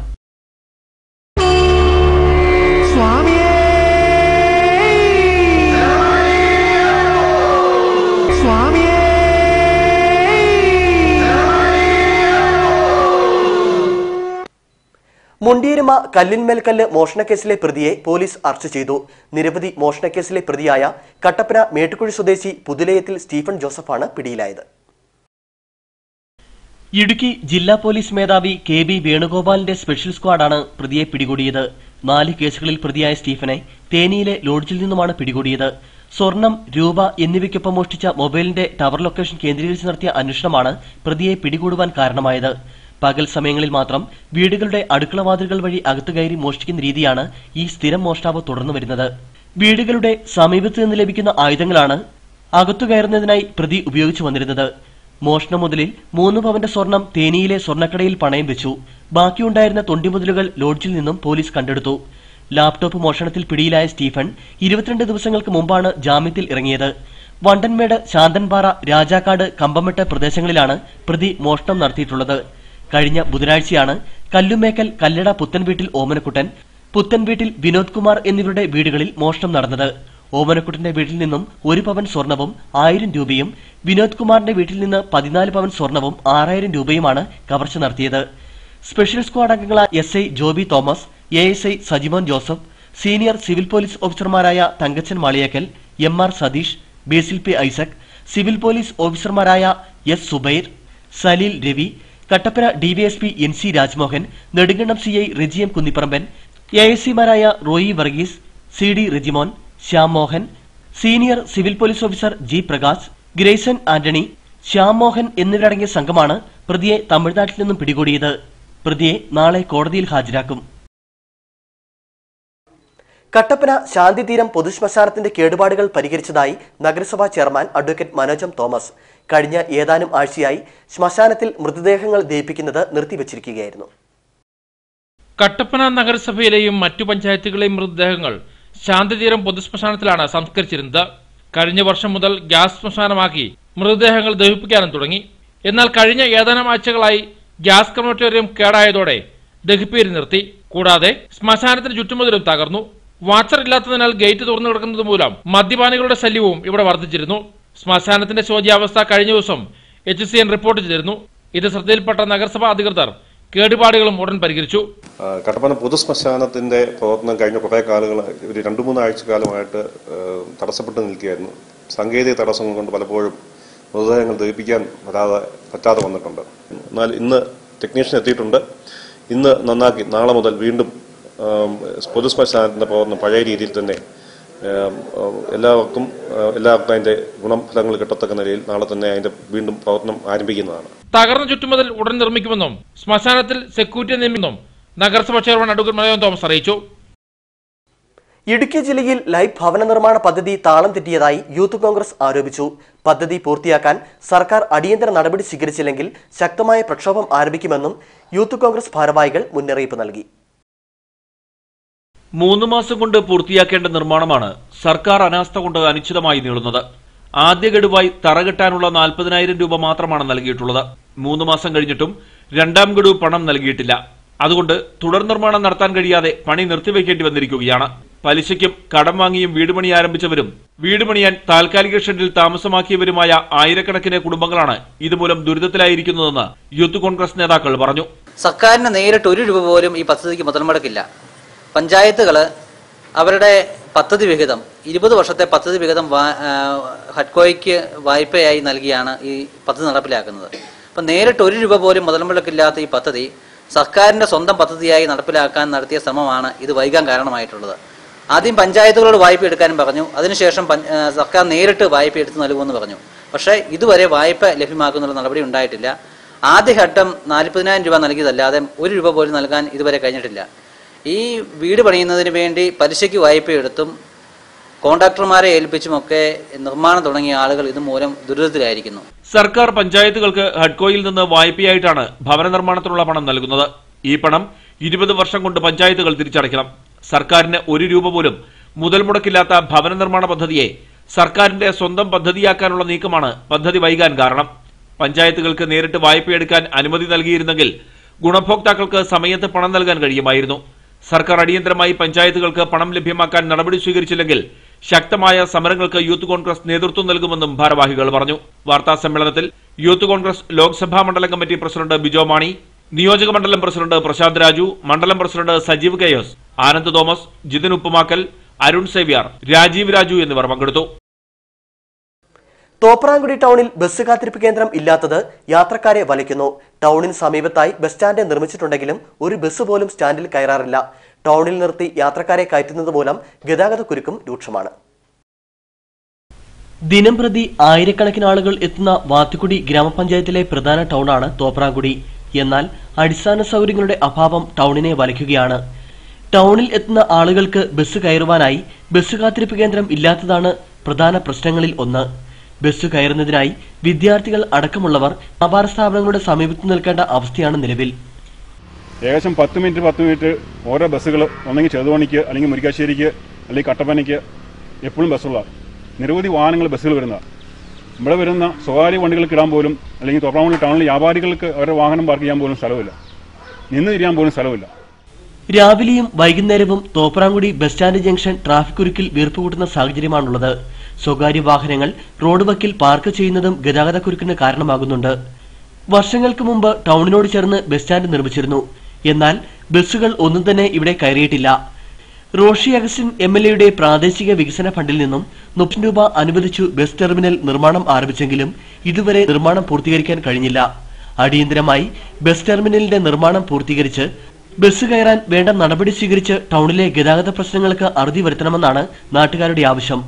മുണ്ടിയരുമ കല്ലിന്മേൽക്കല്ല് മോഷണക്കേസിലെ പ്രതിയെ പോലീസ് അറസ്റ്റ് ചെയ്തു നിരവധി മോഷണക്കേസിലെ പ്രതിയായ കട്ടപ്പന മേട്ടുക്കുഴി സ്വദേശി പുതുലയത്തിൽ സ്റ്റീഫൻ ജോസഫാണ് പിടിയിലായത് ഇടുക്കി ജില്ലാ പോലീസ് മേധാവി കെ ബി വേണുഗോപാലിന്റെ സ്പെഷ്യൽ സ്ക്വാഡാണ് പ്രതിയെ പിടികൂടിയത് നാല് കേസുകളിൽ പ്രതിയായ സ്റ്റീഫനെ തേനിയിലെ ലോഡ്ജിൽ നിന്നുമാണ് പിടികൂടിയത് സ്വർണം രൂപ എന്നിവയ്ക്കൊപ്പം മോഷ്ടിച്ച മൊബൈലിന്റെ ടവർ ലൊക്കേഷൻ കേന്ദ്രീകരിച്ച് നടത്തിയ അന്വേഷണമാണ് പ്രതിയെ പിടികൂടുവാൻ കാരണമായത് പകൽ സമയങ്ങളിൽ മാത്രം വീടുകളുടെ അടുക്കളവാതിലുകൾ വഴി അകത്തു കയറി മോഷ്ടിക്കുന്ന രീതിയാണ് ഈ സ്ഥിരം മോഷ്ടാവ് തുടർന്നു വരുന്നത് വീടുകളുടെ സമീപത്ത് നിന്ന് ലഭിക്കുന്ന ആയുധങ്ങളാണ് അകത്തു കയറുന്നതിനായി പ്രതി ഉപയോഗിച്ചു വന്നിരുന്നത് മോഷണ മുതലിൽ മൂന്ന് പവന്റെ സ്വർണം തേനിയിലെ സ്വർണ്ണക്കടയിൽ പണയം വെച്ചു ബാക്കിയുണ്ടായിരുന്ന തൊണ്ടിമുതലുകൾ ലോഡ്ജിൽ നിന്നും പോലീസ് കണ്ടെടുത്തു ലാപ്ടോപ്പ് മോഷണത്തിൽ പിടിയിലായ സ്റ്റീഫൻ ഇരുപത്തിരണ്ട് ദിവസങ്ങൾക്ക് മുമ്പാണ് ജാമ്യത്തിൽ ഇറങ്ങിയത് വണ്ടൻമേട് ശാന്തൻപാറ രാജാക്കാട് കമ്പമെട്ട് പ്രദേശങ്ങളിലാണ് പ്രതി മോഷണം നടത്തിയിട്ടുള്ളത് കഴിഞ്ഞ ബുധനാഴ്ചയാണ് കല്ലുമേക്കൽ കല്ലട പുത്തൻവീട്ടിൽ ഓമനക്കുട്ടൻ പുത്തൻവീട്ടിൽ വിനോദ് കുമാർ എന്നിവരുടെ വീടുകളിൽ മോഷണം നടന്നത് ഓമനക്കുട്ടന്റെ വീട്ടിൽ നിന്നും ഒരു പവൻ സ്വർണവും ആയിരം രൂപയും വിനോദ് കുമാറിന്റെ വീട്ടിൽ നിന്ന് പതിനാല് പവൻ സ്വർണവും ആറായിരം രൂപയുമാണ് കവർച്ച നടത്തിയത് സ്പെഷ്യൽ സ്ക്വാഡ് അംഗങ്ങളായ S I Joby Thomas A S I Sajimon Joseph senior civil police ഓഫീസർമാരായ Thankachan Maliyekkal M R Satheesh Basil P Isaac civil police ഓഫീസർമാരായ S Zubair Saleel Ravi Kattappana DYSP N C Rajmohan Nedumkandam C I Rijiyam Kunnipparamban A S സിമാരായ Roy Varghese C D Rijimon Shyam Mohan senior civil police officer G Prakash Grayson Antony Shyam Mohan എന്നിവരടങ്ങിയ സംഘമാണ് പ്രതിയെ തമിഴ്നാട്ടിൽ നിന്നും പിടികൂടിയത് പ്രതിയെ നാളെ കോടതിയിൽ ഹാജരാക്കും കട്ടപ്പന ശാന്തിതീരം പൊതുശ്മശാനത്തിന്റെ കേടുപാടുകൾ പരിഹരിച്ചതായി നഗരസഭാ ചെയർമാൻ അഡ്വക്കേറ്റ് മനോജം തോമസ് കഴിഞ്ഞ ഏതാനും ആഴ്ചയായി ശ്മശാനത്തിൽ മൃതദേഹങ്ങൾ ദഹിപ്പിക്കുന്നത് നിർത്തിവച്ചിരിക്കുകയായിരുന്നു കട്ടപ്പന നഗരസഭയിലെയും മറ്റു പഞ്ചായത്തുകളെയും മൃതദേഹങ്ങൾ ശാന്തിതീരം പൊതുശ്മശാനത്തിലാണ് സംസ്കരിച്ചിരുന്നത് കഴിഞ്ഞ വർഷം മുതൽ ഗ്യാസ് ശ്മശാനമാക്കി മൃതദേഹങ്ങൾ ദഹിപ്പിക്കാനും തുടങ്ങി എന്നാൽ കഴിഞ്ഞ ഏതാനും ആഴ്ചകളായി ഗ്യാസ് ക്രമറ്റോറിയം കേടായതോടെ ദഹിപ്പീര് നിർത്തി കൂടാതെ ശ്മശാനത്തിന് ചുറ്റുമുതലും തകർന്നു വാച്ചർ ഇല്ലാത്തതിനാൽ ഗേറ്റ് തുറന്നു കിടക്കുന്നത് മൂലം മദ്യപാനികളുടെ ശല്യവും ഇവിടെ വർദ്ധിച്ചിരുന്നു ശ്മശാനത്തിന്റെ ശോച്യാവസ്ഥ കഴിഞ്ഞ ദിവസം എച്ച് സി എൻ റിപ്പോർട്ട് ചെയ്തിരുന്നു ഇത് ശ്രദ്ധയിൽപ്പെട്ട നഗരസഭാ അധികൃതർ കേടുപാടുകളും ഉടൻ പരിഹരിച്ചു ആ, കട്ടപ്പന പൊതുശ്മശാനത്തിന്റെ പ്രവർത്തനം കഴിഞ്ഞ കുറേ കാലങ്ങളായി ഒരു രണ്ട് മൂന്ന് ആഴ്ച കാലമായിട്ട് ആ, തടസ്സപ്പെട്ട് നിൽക്കുകയായിരുന്നു സാങ്കേതിക തടസ്സങ്ങൾ കൊണ്ട് പലപ്പോഴും മൃതദേഹങ്ങൾ ദഹിപ്പിക്കാൻ പറ്റാതെ പറ്റാതെ വന്നിട്ടുണ്ട് എന്നാൽ ഇന്ന് ടെക്നീഷ്യൻ എത്തിയിട്ടുണ്ട് ഇന്ന് നന്നാക്കി നാളെ മുതൽ വീണ്ടും ആം, പൊതുശ്മശാനത്തിന്റെ പ്രവർത്തനം പഴയ രീതിയിൽ തന്നെ ആം, ആ, എല്ലാവർക്കും ആ, എല്ലാവർക്കും അതിന്റെ ഗുണഫലങ്ങൾ കിട്ടത്തക്ക നിലയിൽ നാളെ തന്നെ അതിന്റെ വീണ്ടും പ്രവർത്തനം ആരംഭിക്കുന്നതാണ് തകർന്ന ചുറ്റുമതിൽ ഉടൻ നിർമ്മിക്കുമെന്നും ശ്മശാനത്തിൽ സെക്യൂരിറ്റി നിയമിക്കുമെന്നും നഗരസഭാ ചെയർമാൻ അഡ്വക്കേറ്റ് മനോജൻ തോമസ് അറിയിച്ചു ഇടുക്കി ജില്ലയിൽ ലൈഫ് ഭവന നിർമ്മാണ പദ്ധതി താളം തെറ്റിയതായി യൂത്ത് കോൺഗ്രസ് ആരോപിച്ചു പദ്ധതി പൂർത്തിയാക്കാൻ സർക്കാർ അടിയന്തര നടപടി സ്വീകരിച്ചില്ലെങ്കിൽ ശക്തമായ പ്രക്ഷോഭം ആരംഭിക്കുമെന്നും യൂത്ത് കോൺഗ്രസ് ഭാരവാഹികൾ മുന്നറിയിപ്പ് നൽകി മൂന്ന് മാസം കൊണ്ട് പൂർത്തിയാക്കേണ്ട നിർമ്മാണമാണ് സർക്കാർ അനാസ്ഥ കൊണ്ട് അനിശ്ചിതമായി നീളുന്നത് ആദ്യ ഗഡുവായി തറകെട്ടാനുള്ള നാൽപ്പതിനായിരം രൂപ മാത്രമാണ് നൽകിയിട്ടുള്ളത് മൂന്ന് മാസം കഴിഞ്ഞിട്ടും രണ്ടാം ഗഡു പണം നൽകിയിട്ടില്ല അതുകൊണ്ട് തുടർ നിർമ്മാണം നടത്താൻ കഴിയാതെ പണി നിർത്തിവെക്കേണ്ടി വന്നിരിക്കുകയാണ് പലിശയ്ക്കും കടം വാങ്ങിയും വീട് പണി ആരംഭിച്ചവരും വീട് പണിയാൻ താൽക്കാലിക ഷെഡിൽ താമസമാക്കിയവരുമായ ആയിരക്കണക്കിന് കുടുംബങ്ങളാണ് ഇതുമൂലം ദുരിതത്തിലായിരിക്കുന്നതെന്ന് യൂത്ത് കോൺഗ്രസ് നേതാക്കൾ പറഞ്ഞു സർക്കാരിന് നേരിട്ട് ഒരു രൂപ പോലും ഈ പദ്ധതിക്ക് മുതൽ മുടക്കില്ല പഞ്ചായത്തുകൾ അവരുടെ പദ്ധതി വിഹിതം ഇരുപത് വർഷത്തെ പദ്ധതി വിഹിതം വാ- ആ, ഹഡ്കോയ്ക്ക് വായ്പയായി നൽകിയാണ് ഈ പദ്ധതി നടപ്പിലാക്കുന്നത് അപ്പം നേരിട്ട് ഒരു രൂപ പോലും മുതൽ മുടക്കില്ലാത്ത ഈ പദ്ധതി സർക്കാരിന്റെ സ്വന്തം പദ്ധതിയായി നടപ്പിലാക്കാൻ നടത്തിയ ശ്രമമാണ് ഇത് വൈകാൻ കാരണമായിട്ടുള്ളത് ആദ്യം പഞ്ചായത്തുകളോട് വായ്പ എടുക്കാനും പറഞ്ഞു അതിനുശേഷം പഞ്ച- ആ, സർക്കാർ നേരിട്ട് വായ്പ എടുത്ത് നൽകുമെന്ന് പറഞ്ഞു പക്ഷേ ഇതുവരെ വായ്പ ലഭ്യമാക്കുന്നുള്ള നടപടി ഉണ്ടായിട്ടില്ല ആദ്യഘട്ടം നാൽപ്പതിനായിരം രൂപ നൽകിയതല്ലാതെ ഒരു രൂപ പോലും നൽകാൻ ഇതുവരെ കഴിഞ്ഞിട്ടില്ല ഈ വീട് പണിയുന്നതിന് വേണ്ടി പലിശയ്ക്ക് വായ്പ എടുത്തും കോൺട്രാക്ടർമാരെ ഏൽപ്പിച്ചുമൊക്കെ നിർമ്മാണം തുടങ്ങിയ ആളുകൾ ഇതുമൂലം ദുരിതത്തിലായിരിക്കുന്നു സർക്കാർ പഞ്ചായത്തുകൾക്ക് ഹഡ്കോയിൽ നിന്ന് വായ്പയായിട്ടാണ് ഭവന നിർമ്മാണത്തിനുള്ള പണം നൽകുന്നത് ഈ പണം ഇരുപത് വർഷം കൊണ്ട് പഞ്ചായത്തുകൾ തിരിച്ചടയ്ക്കണം സർക്കാരിന് ഒരു രൂപ പോലും മുതൽ മുടക്കില്ലാത്ത ഭവന നിർമ്മാണ പദ്ധതിയെ സർക്കാരിന്റെ സ്വന്തം പദ്ധതിയാക്കാനുള്ള നീക്കമാണ് പദ്ധതി വൈകാൻ കാരണം പഞ്ചായത്തുകൾക്ക് നേരിട്ട് വായ്പയെടുക്കാൻ അനുമതി നൽകിയിരുന്നെങ്കിൽ ഗുണഭോക്താക്കൾക്ക് സമയത്ത് പണം നൽകാൻ കഴിയുമായിരുന്നു സർക്കാർ അടിയന്തരമായി പഞ്ചായത്തുകൾക്ക് പണം ലഭ്യമാക്കാൻ നടപടി സ്വീകരിച്ചില്ലെങ്കിൽ ശക്തമായ സമരങ്ങൾക്ക് യൂത്ത് കോൺഗ്രസ് നേതൃത്വം നൽകുമെന്നും ഭാരവാഹികൾ പറഞ്ഞു വാർത്താ സമ്മേളനത്തിൽ യൂത്ത് കോൺഗ്രസ് ലോക്സഭാ മണ്ഡലം കമ്മിറ്റി പ്രസിഡന്റ് ബിജോ മാണി നിയോജക മണ്ഡലം പ്രസിഡന്റ് പ്രശാന്ത് രാജു മണ്ഡലം പ്രസിഡന്റ് സജീവ് കെയോസ് ആനന്ദ് തോമസ് ജിതിൻ ഉപ്പുമാക്കൽ അരുൺ സേവ്യാർ രാജീവ് രാജു എന്നിവർ പങ്കെടുത്തു തോപ്രാങ്കുടി ടൗണിൽ ബസ് കാത്തിരിപ്പ് കേന്ദ്രം ഇല്ലാത്തത് യാത്രക്കാരെ വലയ്ക്കുന്നു ടൗണിന് സമീപത്തായി ബസ് സ്റ്റാൻഡ് നിർമ്മിച്ചിട്ടുണ്ടെങ്കിലും ഒരു ബസ് പോലും സ്റ്റാൻഡിൽ കയറാറില്ല ടൗണിൽ നിർത്തി യാത്രക്കാരെ കയറ്റുന്നത് മൂലം ഗതാഗതക്കുരുക്കും രൂക്ഷമാണ് ദിനം പ്രതി ആയിരക്കണക്കിന് ആളുകൾ എത്തുന്ന വാത്തുകുടി ഗ്രാമപഞ്ചായത്തിലെ പ്രധാന ടൗണാണ് തോപ്രാങ്കുടി എന്നാൽ അടിസ്ഥാന സൗകര്യങ്ങളുടെ അഭാവം ടൗണിനെ വലയ്ക്കുകയാണ് ടൗണിൽ എത്തുന്ന ആളുകൾക്ക് ബസ് കയറുവാനായി ബസ് കാത്തിരിപ്പ് കേന്ദ്രം ഇല്ലാത്തതാണ് പ്രധാന പ്രശ്നങ്ങളിൽ ഒന്ന് ബസ് കയറുന്നതിനായി വിദ്യാർത്ഥികൾ അടക്കമുള്ളവർ വ്യാപാര സ്ഥാപനങ്ങളുടെ സമീപത്ത് നിൽക്കേണ്ട അവസ്ഥയാണ് നിലവിൽ ഏകദേശം പത്ത് മിനിറ്റ് പത്ത് മിനിറ്റ് ഓരോ ബസ്സുകൾ ഒന്നെങ്കിൽ ചെറുതോണിക്ക് അല്ലെങ്കിൽ മുരിക്കാശ്ശേരിക്ക് അല്ലെങ്കിൽ കട്ടപ്പനയ്ക്ക് എപ്പോഴും ബസ്സുള്ള നിരവധി വാഹനങ്ങൾ ബസ്സുകൾ വരുന്നതാണ് ഇവിടെ വരുന്ന സ്വകാര്യ വണ്ടികൾക്ക് ഇടാൻ പോലും അല്ലെങ്കിൽ തോപ്രാമൂടി ടൗണിൽ വ്യാപാരികൾക്ക് അവരുടെ വാഹനം പാർക്ക് ചെയ്യാൻ പോലും സ്ഥലമില്ല നിന്ന് തിരിയാൻ പോലും സ്ഥലമില്ല രാവിലെയും വൈകുന്നേരവും Thoprankudy bus stand junction traffic കുരുക്കിൽ വീർപ്പുകൂട്ടുന്ന സാഹചര്യമാണുള്ളത് സ്വകാര്യ വാഹനങ്ങൾ റോഡ് വക്കിൽ പാർക്ക് ചെയ്യുന്നതും ഗതാഗതക്കുരുക്കിന് കാരണമാകുന്നുണ്ട് വർഷങ്ങൾക്ക് മുമ്പ് ടൗണിനോട് ചേർന്ന് ബസ് സ്റ്റാൻഡ് നിർമ്മിച്ചിരുന്നു എന്നാൽ ബസ്സുകൾ ഒന്നും തന്നെ ഇവിടെ കയറിയിട്ടില്ല റോഷി അഗസ്റ്റിൻ എം എൽ എയുടെ പ്രാദേശിക വികസന ഫണ്ടിൽ നിന്നും മുപ്പത് രൂപ അനുവദിച്ചു ബസ് ടെർമിനൽ നിർമ്മാണം ആരംഭിച്ചെങ്കിലും ഇതുവരെ നിർമ്മാണം പൂർത്തീകരിക്കാൻ കഴിഞ്ഞില്ല അടിയന്തരമായി ബസ് ടെർമിനലിന്റെ നിർമ്മാണം പൂർത്തീകരിച്ച് ബസ് കയറാൻ വേണ്ട നടപടി സ്വീകരിച്ച് ടൗണിലെ ഗതാഗത പ്രശ്നങ്ങൾക്ക് അറുതി വരുത്തണമെന്നാണ് നാട്ടുകാരുടെ ആവശ്യം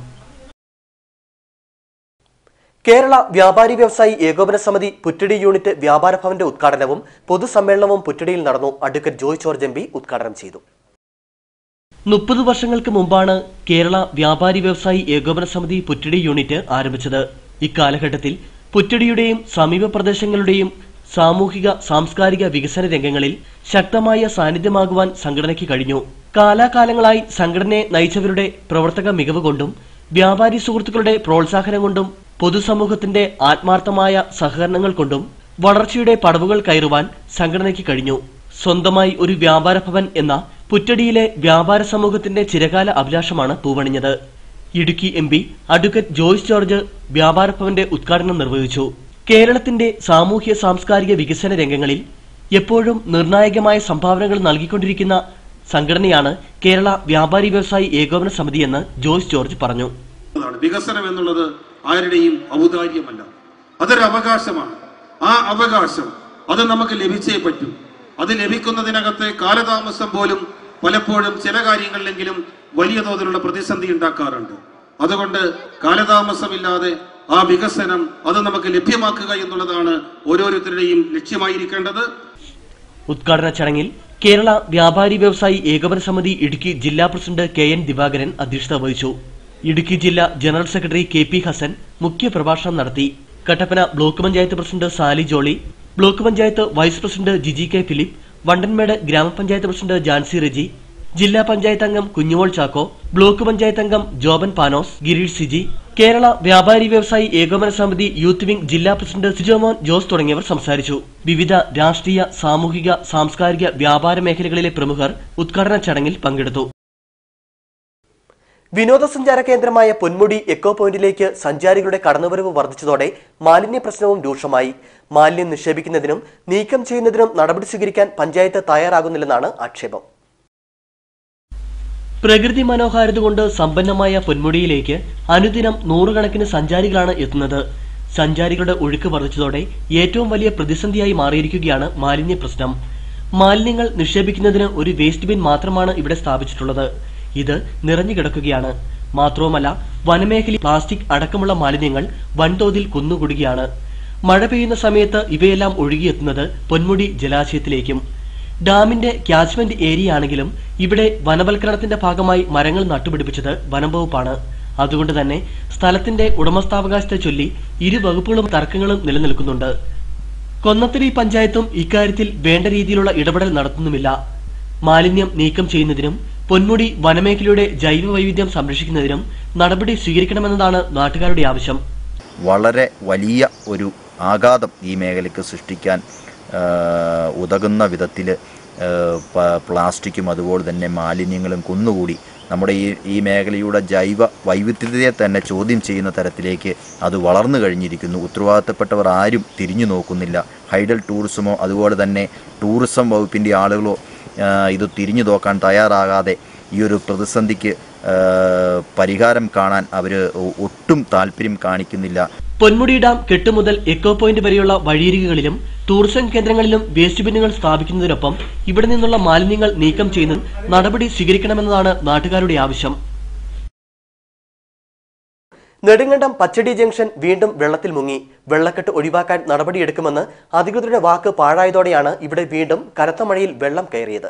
കേരള വ്യാപാരി വ്യവസായി ഏകോപന സമിതി പുറ്റടി യൂണിറ്റ് വ്യാപാര ഭവന്റെ ഉദ്ഘാടനവും പൊതുസമ്മേളനവും പുറ്റടിയിൽ നടന്നു advocate Joy George M P ഉദ്ഘാടനം ചെയ്തു മുപ്പത് വർഷങ്ങൾക്ക് മുമ്പാണ് കേരള വ്യാപാരി വ്യവസായി ഏകോപന സമിതി പുറ്റടി യൂണിറ്റ് ആരംഭിച്ചത് ഇക്കാലഘട്ടത്തിൽ പുറ്റടിയുടെയും സമീപ പ്രദേശങ്ങളുടെയും സാമൂഹിക സാംസ്കാരിക വികസന രംഗങ്ങളിൽ ശക്തമായ സാന്നിധ്യമാകുവാൻ സംഘടനയ്ക്ക് കഴിഞ്ഞു കാലാകാലങ്ങളായി സംഘടനയെ നയിച്ചവരുടെ പ്രവർത്തക മികവ് കൊണ്ടും വ്യാപാരി സുഹൃത്തുക്കളുടെ പ്രോത്സാഹനം കൊണ്ടും പൊതുസമൂഹത്തിന്റെ ആത്മാർത്ഥമായ സഹകരണങ്ങൾ കൊണ്ടും വളർച്ചയുടെ പടവുകൾ കയറുവാൻ സംഘടനയ്ക്ക് കഴിഞ്ഞു സ്വന്തമായി ഒരു വ്യാപാര ഭവൻ എന്ന പുറ്റടിയിലെ വ്യാപാര സമൂഹത്തിന്റെ ചിരകാല അഭിലാഷമാണ് പൂവണിഞ്ഞത് Idukki M P advocate Joyce George വ്യാപാര ഭവന്റെ ഉദ്ഘാടനം നിർവഹിച്ചു കേരളത്തിന്റെ സാമൂഹ്യ സാംസ്കാരിക വികസന രംഗങ്ങളിൽ എപ്പോഴും നിർണായകമായ സംഭാവനകൾ നൽകിക്കൊണ്ടിരിക്കുന്ന സംഘടനയാണ് കേരള വ്യാപാരി വ്യവസായി ഏകോപന സമിതിയെന്ന് ജോയ്സ് ജോർജ് പറഞ്ഞു ാണ് വികസനം എന്നുള്ളത് ആരുടെയും ഔദാര്യമല്ല അതൊരു അവകാശമാണ് ആ അവകാശം അത് നമുക്ക് ലഭിച്ചേ പറ്റൂ അത് ലഭിക്കുന്നതിനകത്ത് കാലതാമസം പോലും പലപ്പോഴും ചില കാര്യങ്ങളിലെങ്കിലും വലിയ തോതിലുള്ള പ്രതിസന്ധി ഉണ്ടാക്കാറുണ്ട് അതുകൊണ്ട് കാലതാമസമില്ലാതെ ആ വികസനം അത് നമുക്ക് ലഭ്യമാക്കുക എന്നുള്ളതാണ് ഓരോരുത്തരുടെയും ലക്ഷ്യമായിരിക്കേണ്ടത് ഉദ്ഘാടന ചടങ്ങിൽ കേരള വ്യാപാരി വ്യവസായി ഏകോപന സമിതി ഇടുക്കി ജില്ലാ പ്രസിഡന്റ് കെ എൻ ദിവാകരൻ അധ്യക്ഷത വഹിച്ചു ഇടുക്കി ജില്ലാ general secretary K P Hassan മുഖ്യ പ്രഭാഷണം നടത്തി Kattappana block panchayat president Sally Jolly block panchayat vice president Jiji K Philip Vandanmedu ഗ്രാമപഞ്ചായത്ത് പ്രസിഡന്റ് ജാൻസി റെജി ജില്ലാ പഞ്ചായത്ത് അംഗം കുഞ്ഞുമോൾ ചാക്കോ ബ്ലോക്ക് പഞ്ചായത്ത് അംഗം ജോബൻ പാനോസ് ഗിരീഷ് സിജി കേരള വ്യാപാരി വ്യവസായി ഏകോപന സമിതി യൂത്ത് വിംഗ് ജില്ലാ പ്രസിഡന്റ് സിജോമോൻ ജോസ് തുടങ്ങിയവർ സംസാരിച്ചു വിവിധ രാഷ്ട്രീയ സാമൂഹിക സാംസ്കാരിക വ്യാപാര മേഖലകളിലെ പ്രമുഖർ ഉദ്ഘാടന ചടങ്ങിൽ പങ്കെടുത്തു വിനോദസഞ്ചാര കേന്ദ്രമായ പൊന്മുടി എക്കോ പോയിന്റിലേക്ക് സഞ്ചാരികളുടെ കടന്നുവരവ് വർദ്ധിച്ചതോടെ മാലിന്യ പ്രശ്നവും രൂക്ഷമായി മാലിന്യം നിക്ഷേപിക്കുന്നതിനും നീക്കം ചെയ്യുന്നതിനും നടപടി സ്വീകരിക്കാൻ പഞ്ചായത്ത് തയ്യാറാകുന്നില്ലെന്നാണ് ആക്ഷേപം പ്രകൃതി മനോഹാരിത കൊണ്ട് സമ്പന്നമായ പൊന്മുടിയിലേക്ക് അനുദിനം നൂറുകണക്കിന് സഞ്ചാരികളാണ് എത്തുന്നത് സഞ്ചാരികളുടെ ഒഴുക്ക് വർദ്ധിച്ചതോടെ ഏറ്റവും വലിയ പ്രതിസന്ധിയായി മാറിയിരിക്കുകയാണ് മാലിന്യ പ്രശ്നം മാലിന്യങ്ങൾ നിക്ഷേപിക്കുന്നതിന് ഒരു വേസ്റ്റ് ബിൻ മാത്രമാണ് ഇവിടെ സ്ഥാപിച്ചിട്ടുള്ളത് ഇത് നിറഞ്ഞു കിടക്കുകയാണ് മാത്രവുമല്ല വനമേഖല പ്ലാസ്റ്റിക് അടക്കമുള്ള മാലിന്യങ്ങൾ വൻതോതിൽ കുന്നുകൂടുകയാണ് മഴ പെയ്യുന്ന സമയത്ത് ഇവയെല്ലാം ഒഴുകിയെത്തുന്നത് പൊന്മുടി ജലാശയത്തിലേക്കും ഡാമിന്റെ ക്യാച്ച്മെന്റ് ഏരിയ ആണെങ്കിലും ഇവിടെ വനവൽക്കരണത്തിന്റെ ഭാഗമായി മരങ്ങൾ നട്ടുപിടിപ്പിച്ചത് വനംവകുപ്പാണ് അതുകൊണ്ട് തന്നെ സ്ഥലത്തിന്റെ ഉടമസ്ഥാവകാശത്തെ ചൊല്ലി ഇരു വകുപ്പുകളും തർക്കങ്ങളും നിലനിൽക്കുന്നുണ്ട് കൊന്നത്തടി പഞ്ചായത്തും ഇക്കാര്യത്തിൽ വേണ്ട രീതിയിലുള്ള ഇടപെടൽ നടത്തുന്നുമില്ല മാലിന്യം നീക്കം ചെയ്യുന്നതിനും പൊന്മുടി വനമേഖലയുടെ ജൈവ വൈവിധ്യം സംരക്ഷിക്കുന്നതിനും നടപടി സ്വീകരിക്കണമെന്നതാണ് നാട്ടുകാരുടെ ആവശ്യം വളരെ വലിയ ഒരു ആഘാതം ഈ മേഖലയ്ക്ക് സൃഷ്ടിക്കാൻ ആ, ഉതകുന്ന വിധത്തിൽ പ്ലാസ്റ്റിക്കും അതുപോലെ തന്നെ മാലിന്യങ്ങളും കുന്നുകൂടി നമ്മുടെ ഈ ഈ മേഖലയുടെ ജൈവ വൈവിധ്യതയെ തന്നെ ചോദ്യം ചെയ്യുന്ന തരത്തിലേക്ക് അത് വളർന്നു കഴിഞ്ഞിരിക്കുന്നു ഉത്തരവാദിത്തപ്പെട്ടവർ ആരും തിരിഞ്ഞു നോക്കുന്നില്ല ഹൈഡൽ ടൂറിസമോ അതുപോലെ തന്നെ ടൂറിസം വകുപ്പിൻ്റെ ആളുകളോ ആ, ഇത് തിരിഞ്ഞു നോക്കാൻ തയ്യാറാകാതെ ഈ ഒരു പ്രതിസന്ധിക്ക് ആ, പരിഹാരം കാണാൻ അവർ ഒട്ടും താല്പര്യം കാണിക്കുന്നില്ല പൊന്മുടി ഡാം കെട്ടുമുതൽ എക്കോ പോയിന്റ് വരെയുള്ള വഴിയരികുകളിലും ടൂറിസം കേന്ദ്രങ്ങളിലും വേസ്റ്റ് ബിന്നുകൾ സ്ഥാപിക്കുന്നതിനൊപ്പം ഇവിടെ നിന്നുള്ള മാലിന്യങ്ങൾ നീക്കം ചെയ്യുന്നതിന് നടപടി സ്വീകരിക്കണമെന്നതാണ് നാട്ടുകാരുടെ ആവശ്യം നെടുങ്കണ്ടം പച്ചടി ജംഗ്ഷൻ വീണ്ടും വെള്ളത്തിൽ മുങ്ങി വെള്ളക്കെട്ട് ഒഴിവാക്കാൻ നടപടിയെടുക്കുമെന്ന് അധികൃതരുടെ വാക്ക് പാഴായതോടെയാണ് ഇവിടെ വീണ്ടും കനത്ത മഴയിൽ വെള്ളം കയറിയത്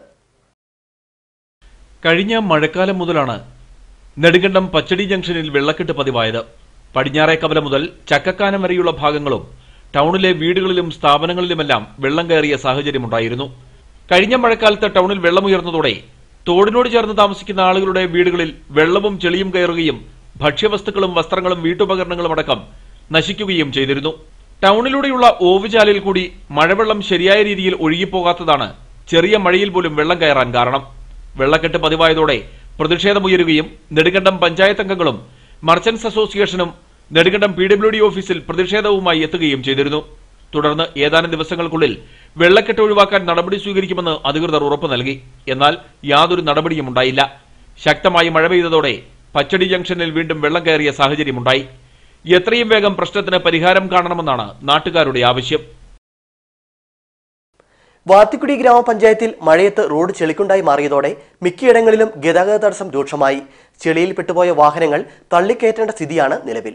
കഴിഞ്ഞ മഴക്കാലം മുതലാണ് നെടുങ്കണ്ടം പച്ചടി ജംഗ്ഷനിൽ വെള്ളക്കെട്ട് പതിവായത് പടിഞ്ഞാറേക്കവല മുതൽ ചക്കക്കാനം വരെയുള്ള ഭാഗങ്ങളും ടൗണിലെ വീടുകളിലും സ്ഥാപനങ്ങളിലുമെല്ലാം വെള്ളം കയറിയ സാഹചര്യമുണ്ടായിരുന്നു കഴിഞ്ഞ മഴക്കാലത്ത് ടൗണിൽ വെള്ളമുയർന്നതോടെ തോടിനോട് ചേർന്ന് താമസിക്കുന്ന ആളുകളുടെ വീടുകളിൽ വെള്ളവും ചെളിയും കയറുകയും ഭക്ഷ്യവസ്തുക്കളും വസ്ത്രങ്ങളും വീട്ടുപകരണങ്ങളും അടക്കം നശിക്കുകയും ചെയ്തിരുന്നു ടൗണിലൂടെയുള്ള ഓവുചാലിൽ കൂടി മഴവെള്ളം ശരിയായ രീതിയിൽ ഒഴുകിപ്പോകാത്തതാണ് ചെറിയ മഴയിൽ പോലും വെള്ളം കയറാൻ കാരണം വെള്ളക്കെട്ട് പതിവായതോടെ പ്രതിഷേധമുയരുകയും നെടുങ്കണ്ടം പഞ്ചായത്ത് അംഗങ്ങളും മർച്ചന്റ്സ് അസോസിയേഷനും നെടുങ്കണ്ടം പി ഡബ്ല്യു ഡി ഓഫീസിൽ പ്രതിഷേധവുമായി എത്തുകയും ചെയ്തിരുന്നു തുടർന്ന് ഏതാനും ദിവസങ്ങൾക്കുള്ളിൽ വെള്ളക്കെട്ട് ഒഴിവാക്കാൻ നടപടി സ്വീകരിക്കുമെന്ന് അധികൃതർ ഉറപ്പു നൽകി എന്നാൽ യാതൊരു നടപടിയും ഉണ്ടായില്ല ശക്തമായി മഴ പെയ്തതോടെ പച്ചടി ജംഗ്ഷനിൽ വീണ്ടും വെള്ളം കയറിയ സാഹചര്യമുണ്ടായി എത്രയും വേഗം പ്രശ്നത്തിന് പരിഹാരം കാണണമെന്നാണ് നാട്ടുകാരുടെ ആവശ്യം വാത്തിക്കുടി ഗ്രാമപഞ്ചായത്തിൽ മഴയത്ത് റോഡ് ചെളിക്കുണ്ടായി മാറിയതോടെ മിക്കയിടങ്ങളിലും ഗതാഗത തടസ്സം രൂക്ഷമായി ചെളിയിൽ പെട്ടുപോയ വാഹനങ്ങൾ തള്ളിക്കയറ്റേണ്ട സ്ഥിതിയാണ് നിലവിൽ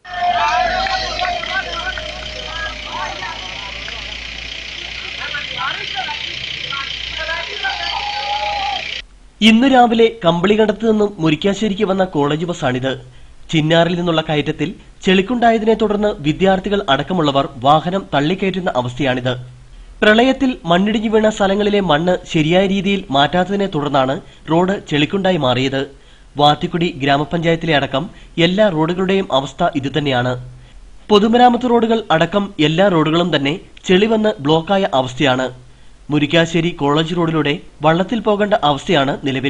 ഇന്നു രാവിലെ കമ്പിളികണ്ടത്ത് നിന്നും മുരിക്കാശ്ശേരിക്ക് വന്ന കോളേജ് ബസ്സാണിത് ചിന്നാറിൽ നിന്നുള്ള കയറ്റത്തിൽ ചെളിക്കുണ്ടായതിനെ തുടർന്ന് വിദ്യാർത്ഥികൾ അടക്കമുള്ളവർ വാഹനം തള്ളിക്കയറ്റുന്ന അവസ്ഥയാണിത് പ്രളയത്തിൽ മണ്ണിടിഞ്ഞു വീണ സ്ഥലങ്ങളിലെ മണ്ണ് ശരിയായ രീതിയിൽ മാറ്റാത്തതിനെ തുടർന്നാണ് റോഡ് ചെളിക്കുണ്ടായി മാറിയത് വാത്തിക്കുടി ഗ്രാമപഞ്ചായത്തിലെ അടക്കം എല്ലാ റോഡുകളുടെയും അവസ്ഥ ഇതുതന്നെയാണ് പൊതുമരാമത്ത് റോഡുകൾ അടക്കം എല്ലാ റോഡുകളും തന്നെ ചെളി വന്ന് ബ്ലോക്കായ അവസ്ഥയാണ് മുരിക്കാശ്ശേരി കോളേജ് റോഡിലൂടെ വള്ളത്തിൽ പോകേണ്ട അവസ്ഥയാണ് നിലവിൽ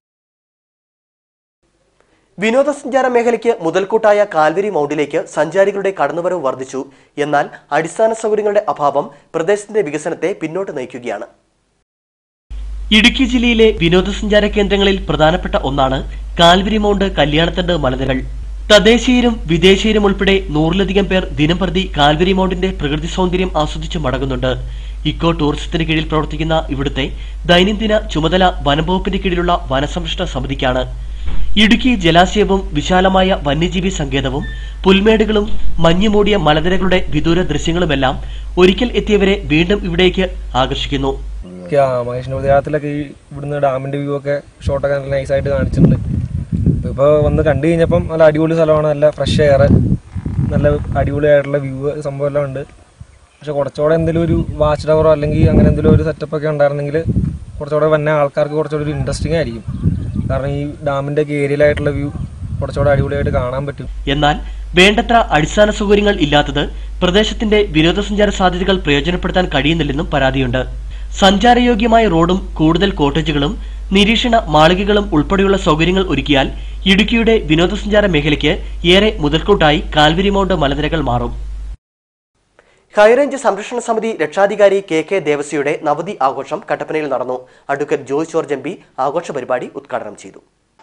വിനോദസഞ്ചാര മേഖലയ്ക്ക് മുതൽക്കൂട്ടായ കാൽവരി മൗണ്ടിലേക്ക് സഞ്ചാരികളുടെ കടന്നുവരവ് വർദ്ധിച്ചു എന്നാൽ അടിസ്ഥാന സൗകര്യങ്ങളുടെ അഭാവം പ്രദേശത്തിന്റെ വികസനത്തെ പിന്നോട്ട് നയിക്കുകയാണ് ഇടുക്കി ജില്ലയിലെ വിനോദസഞ്ചാര കേന്ദ്രങ്ങളിൽ പ്രധാനപ്പെട്ട ഒന്നാണ് കാൽവരി മൗണ്ട് കല്യാണത്തണ്ട് മലനിരകൾ തദ്ദേശീയരും വിദേശീയരും ഉൾപ്പെടെ നൂറിലധികം പേർ ദിനംപ്രതി കാൽവരി മൗണ്ടിന്റെ പ്രകൃതി സൗന്ദര്യം ആസ്വദിച്ച് മടങ്ങുന്നുണ്ട് ഇക്കോ ടൂറിസത്തിന് കീഴിൽ പ്രവർത്തിക്കുന്ന ഇവിടുത്തെ ദൈനംദിന ചുമതല വനംവകുപ്പിന്റെ കീഴിലുള്ള വനസംരക്ഷണ സമിതിക്കാണ് ഇടുക്കി ജലാശയവും വിശാലമായ വന്യജീവി സങ്കേതവും പുൽമേടുകളും മഞ്ഞുമൂടിയ മലനിരകളുടെ വിദൂര ദൃശ്യങ്ങളുമെല്ലാം ഒരിക്കൽ എത്തിയവരെ വീണ്ടും ഇവിടേക്ക് ആകർഷിക്കുന്നു മഹേഷിന്റെ ഈ ഇവിടുന്ന് ഡാമിന്റെ വ്യൂ ഒക്കെ ഷോട്ടൊക്കെ നല്ല നൈസായിട്ട് കാണിച്ചിട്ടുണ്ട് ഇപ്പോൾ വന്ന് കണ്ടു കഴിഞ്ഞപ്പം നല്ല അടിപൊളി സ്ഥലമാണ് നല്ല ഫ്രഷ് എയർ നല്ല അടിപൊളിയായിട്ടുള്ള വ്യൂ സംഭവം എല്ലാം ഉണ്ട് പക്ഷെ കുറച്ചുകൂടെ എന്തെങ്കിലും ഒരു വാച്ച് ടവറോ അല്ലെങ്കിൽ അങ്ങനെ എന്തെങ്കിലും ഒരു സെറ്റപ്പ് ഒക്കെ ഉണ്ടായിരുന്നെങ്കിൽ കുറച്ചുകൂടെ വന്ന ആൾക്കാർക്ക് കുറച്ചുകൂടെ ഒരു ഇൻട്രസ്റ്റിംഗ് ആയിരിക്കും കാരണം ഈ ഡാമിന്റെ ഒക്കെ ഏരിയയിലായിട്ടുള്ള വ്യൂ കുറച്ചുകൂടെ അടിപൊളിയായിട്ട് കാണാൻ പറ്റും എന്നാൽ വേണ്ടത്ര അടിസ്ഥാന സൗകര്യങ്ങൾ ഇല്ലാത്തത് പ്രദേശത്തിന്റെ വിനോദസഞ്ചാര സാധ്യതകൾ പ്രയോജനപ്പെടുത്താൻ കഴിയുന്നില്ലെന്നും പരാതിയുണ്ട് സഞ്ചാരയോഗ്യമായ റോഡും കൂടുതൽ കോട്ടേജുകളും നിരീക്ഷണ മാളികകളും ഉൾപ്പെടെയുള്ള സൗകര്യങ്ങൾ ഒരുക്കിയാൽ ഇടുക്കിയുടെ വിനോദസഞ്ചാര മേഖലയ്ക്ക് ഏറെ മുതൽക്കൂട്ടായി കാൽവരി മൗണ്ട് മലനിരകൾ മാറും ഹൈറേഞ്ച് സംരക്ഷണ സമിതി രക്ഷാധികാരി കെ കെ ദേവസ്യയുടെ നവതി ആഘോഷം കട്ടപ്പനയിൽ നടന്നു advocate Joy George M P ആഘോഷ പരിപാടി ഉദ്ഘാടനം ചെയ്തു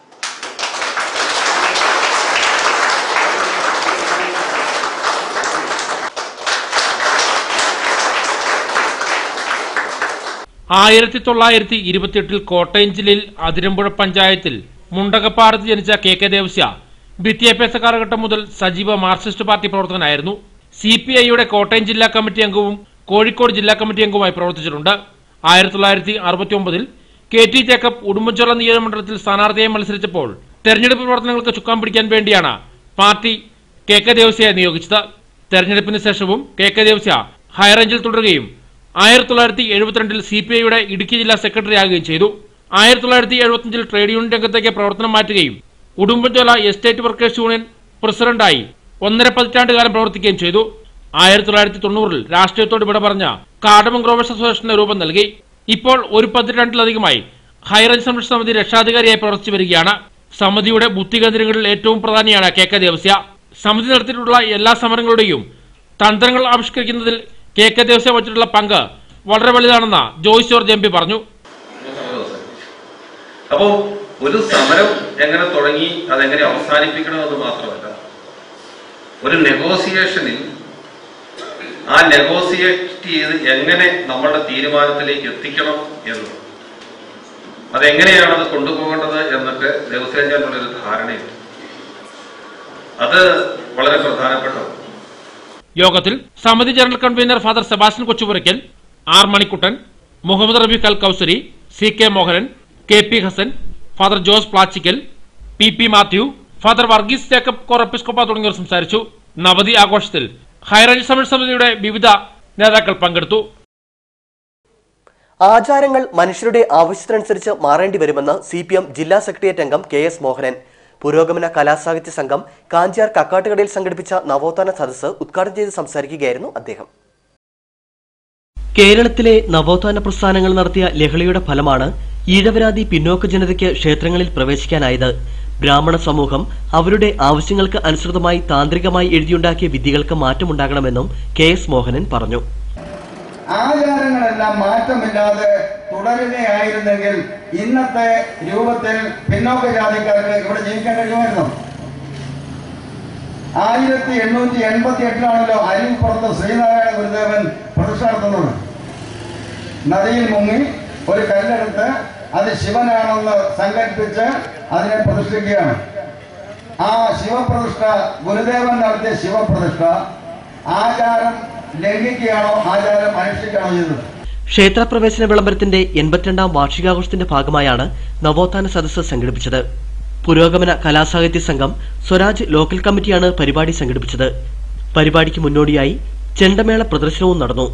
ആയിരത്തി തൊള്ളായിരത്തി ഇരുപത്തിയെട്ടിൽ കോട്ടയം ജില്ലയിൽ അതിരമ്പുഴ പഞ്ചായത്തിൽ മുണ്ടകപ്പാടത്ത് ജനിച്ച കെ കെ ദേവസ്യ വിദ്യാഭ്യാസ കാലഘട്ടം മുതൽ സജീവ മാർക്സിസ്റ്റ് പാർട്ടി പ്രവർത്തകനായിരുന്നു സി പി ഐയുടെ കോട്ടയം ജില്ലാ കമ്മിറ്റി അംഗവും കോഴിക്കോട് ജില്ലാ കമ്മിറ്റി അംഗവുമായി പ്രവർത്തിച്ചിട്ടുണ്ട് ആയിരത്തി തൊള്ളായിരത്തി അറുപത്തി ഒമ്പതിൽ കെ ടി ജേക്കബ് ഉടുമ്പൻചോല നിയോജകമണ്ഡലത്തിൽ സ്ഥാനാർത്ഥിയായി മത്സരിച്ചപ്പോൾ തെരഞ്ഞെടുപ്പ് പ്രവർത്തനങ്ങൾക്ക് ചുക്കാൻ പിടിക്കാൻ വേണ്ടിയാണ് പാർട്ടി കെ കെ ദേവസ്യയെ നിയോഗിച്ചത് തെരഞ്ഞെടുപ്പിന് ശേഷവും കെ കെ ദേവസ്യ ഹൈറേഞ്ചിൽ തുടരുകയും ആയിരത്തി തൊള്ളായിരത്തി എഴുപത്തിരണ്ടിൽ സി പി ഐയുടെ ഇടുക്കി ജില്ലാ സെക്രട്ടറി ആകുകയും ചെയ്തു ആയിരത്തി തൊള്ളായിരത്തി എഴുപത്തിയഞ്ചിൽ ട്രേഡ് യൂണിയൻ രംഗത്തേക്ക് പ്രവർത്തനം മാറ്റുകയും ഉടുമ്പൻചോല എസ്റ്റേറ്റ് വർക്കേഴ്സ് യൂണിയൻ പ്രസിഡന്റായി ഒന്നര പതിറ്റാണ്ട് കാലം പ്രവർത്തിക്കുകയും ചെയ്തു ആയിരത്തി തൊള്ളായിരത്തി തൊണ്ണൂറിൽ രാഷ്ട്രീയത്തോട് വിട പറഞ്ഞ കാർഡമം ഗ്രോവേഴ്സ് അസോസിയേഷന് രൂപം നൽകി ഇപ്പോൾ ഒരു പതിറ്റാണ്ടിലധികമായി ഹൈറേഞ്ച് സംരക്ഷണ സമിതി രക്ഷാധികാരിയായി പ്രവർത്തിച്ചു വരികയാണ് സമിതിയുടെ ബുദ്ധികേന്ദ്രങ്ങളിൽ ഏറ്റവും പ്രധാനിയാണ് കെ കെ ദേവസ്യ സമിതി നടത്തിയിട്ടുള്ള എല്ലാ സമരങ്ങളുടെയും തന്ത്രങ്ങൾ ആവിഷ്കരിക്കുന്നതിൽ കെ കെ ദേവസ്യ വച്ചിട്ടുള്ള പങ്ക് വളരെ വലുതാണെന്ന് ജോയ്സ് ജോർജ് എം പി പറഞ്ഞു അപ്പോൾ ഒരു സമരം എങ്ങനെ തുടങ്ങി അതെങ്ങനെ അവസാനിപ്പിക്കണമെന്ന് മാത്രമല്ല ഒരു നെഗോസിയേഷനിൽ ആ നെഗോസിയേറ്റ് ചെയ്ത് എങ്ങനെ നമ്മളുടെ തീരുമാനത്തിലേക്ക് എത്തിക്കണം എന്ന് അതെങ്ങനെയാണ് അത് കൊണ്ടുപോകേണ്ടത് എന്നൊക്കെ ദേവസ്വത്തിനുള്ളൊരു ധാരണയുണ്ട് അത് വളരെ പ്രധാനപ്പെട്ടതാണ് യോഗത്തിൽ സമിതി general convener father Sebastian Kochupurackal R Manikuttan Muhammad Rabeeq Al Kausari C K Mohanan K P Hassan father Jose Plachikkal P P Mathew father Varghese Jacob Corepiscopa തുടങ്ങിയവർ സംസാരിച്ചു നവതി ആഘോഷത്തിൽ ഹൈറേഞ്ച് സമിതി സമിതിയുടെ വിവിധ നേതാക്കൾ പങ്കെടുത്തു ആചാരങ്ങൾ മനുഷ്യരുടെ ആവശ്യത്തിനനുസരിച്ച് മാറേണ്ടി വരുമെന്ന് സി പി എം ജില്ലാ സെക്രട്ടേറിയറ്റ് അംഗം കെ എസ് മോഹനൻ പുരോഗമന കലാസാഹിത്യ സംഘം കാഞ്ചിയാർ കക്കാട്ടുകടയിൽ സംഘടിപ്പിച്ച നവോത്ഥാന സദസ്സ് ഉദ്ഘാടനം ചെയ്ത് സംസാരിക്കുകയായിരുന്നു അദ്ദേഹം കേരളത്തിലെ നവോത്ഥാന പ്രസ്ഥാനങ്ങൾ നടത്തിയ ലഹളയുടെ ഫലമാണ് ഈഴവരാതി പിന്നോക്ക ജനതയ്ക്ക് ക്ഷേത്രങ്ങളിൽ പ്രവേശിക്കാനായത് ബ്രാഹ്മണ സമൂഹം അവരുടെ ആവശ്യങ്ങൾക്ക് അനുസൃതമായി താന്ത്രികമായി എഴുതിയുണ്ടാക്കിയ വിധികൾക്ക് മാറ്റമുണ്ടാകണമെന്നും കെ എസ് മോഹനൻ പറഞ്ഞു ആചാരങ്ങളെല്ലാം മാറ്റമില്ലാതെ തുടരുകയായിരുന്നെങ്കിൽ ഇന്നത്തെ രൂപത്തിൽ പിന്നോക്ക ജാതിക്കാർക്ക് ഇവിടെ ജീവിക്കാൻ കഴിയുമായിരുന്നു ആയിരത്തി എണ്ണൂറ്റി എൺപത്തി എട്ടിലാണല്ലോ അരിപ്പുറത്ത് ശ്രീനാരായണ ഗുരുദേവൻ പ്രതിഷ്ഠ നടത്തുന്നത് നദിയിൽ മുങ്ങി ഒരു കല്ലെടുത്ത് അത് ശിവനാണെന്ന് സങ്കല്പിച്ച് അതിനെ പ്രതിഷ്ഠിക്കുകയാണ് ആ ശിവപ്രതിഷ്ഠ ഗുരുദേവൻ നടത്തിയ ശിവപ്രതിഷ്ഠ ആചാരം ലംഘിക്കുകയാണോ ആചാരം അനുഷ്ഠിക്കുകയാണോ ചെയ്തത് ക്ഷേത്രപ്രവേശന വിളംബരത്തിന്റെ എൺപത്തിരണ്ടാം വാർഷികാഘോഷത്തിന്റെ ഭാഗമായാണ് നവോത്ഥാന സദസ്സ് സംഘടിപ്പിച്ചത് പുരോഗമന കലാസാഹിത്യ സംഘം സ്വരാജ് ലോക്കൽ കമ്മിറ്റിയാണ് പരിപാടി സംഘടിപ്പിച്ചത് പരിപാടിക്ക് മുന്നോടിയായി ചെണ്ടമേള പ്രദർശനവും നടന്നു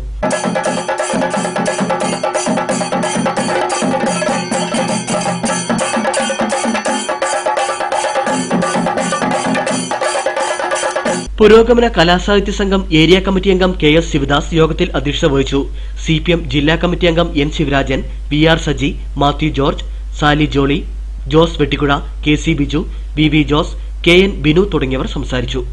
പുരോഗമന കലാസാഹിത്യ സംഘം ഏരിയ കമ്മിറ്റി അംഗം കെ എസ് ശിവദാസ് യോഗത്തിൽ അധ്യക്ഷത വഹിച്ചു സി പി എം ജില്ലാ കമ്മിറ്റി അംഗം N Sivarajan V R Saji Mathew George Sally Jolly Jose Vettikuzha K C Biju V V Jose K N Binu തുടങ്ങിയവർ സംസാരിച്ചു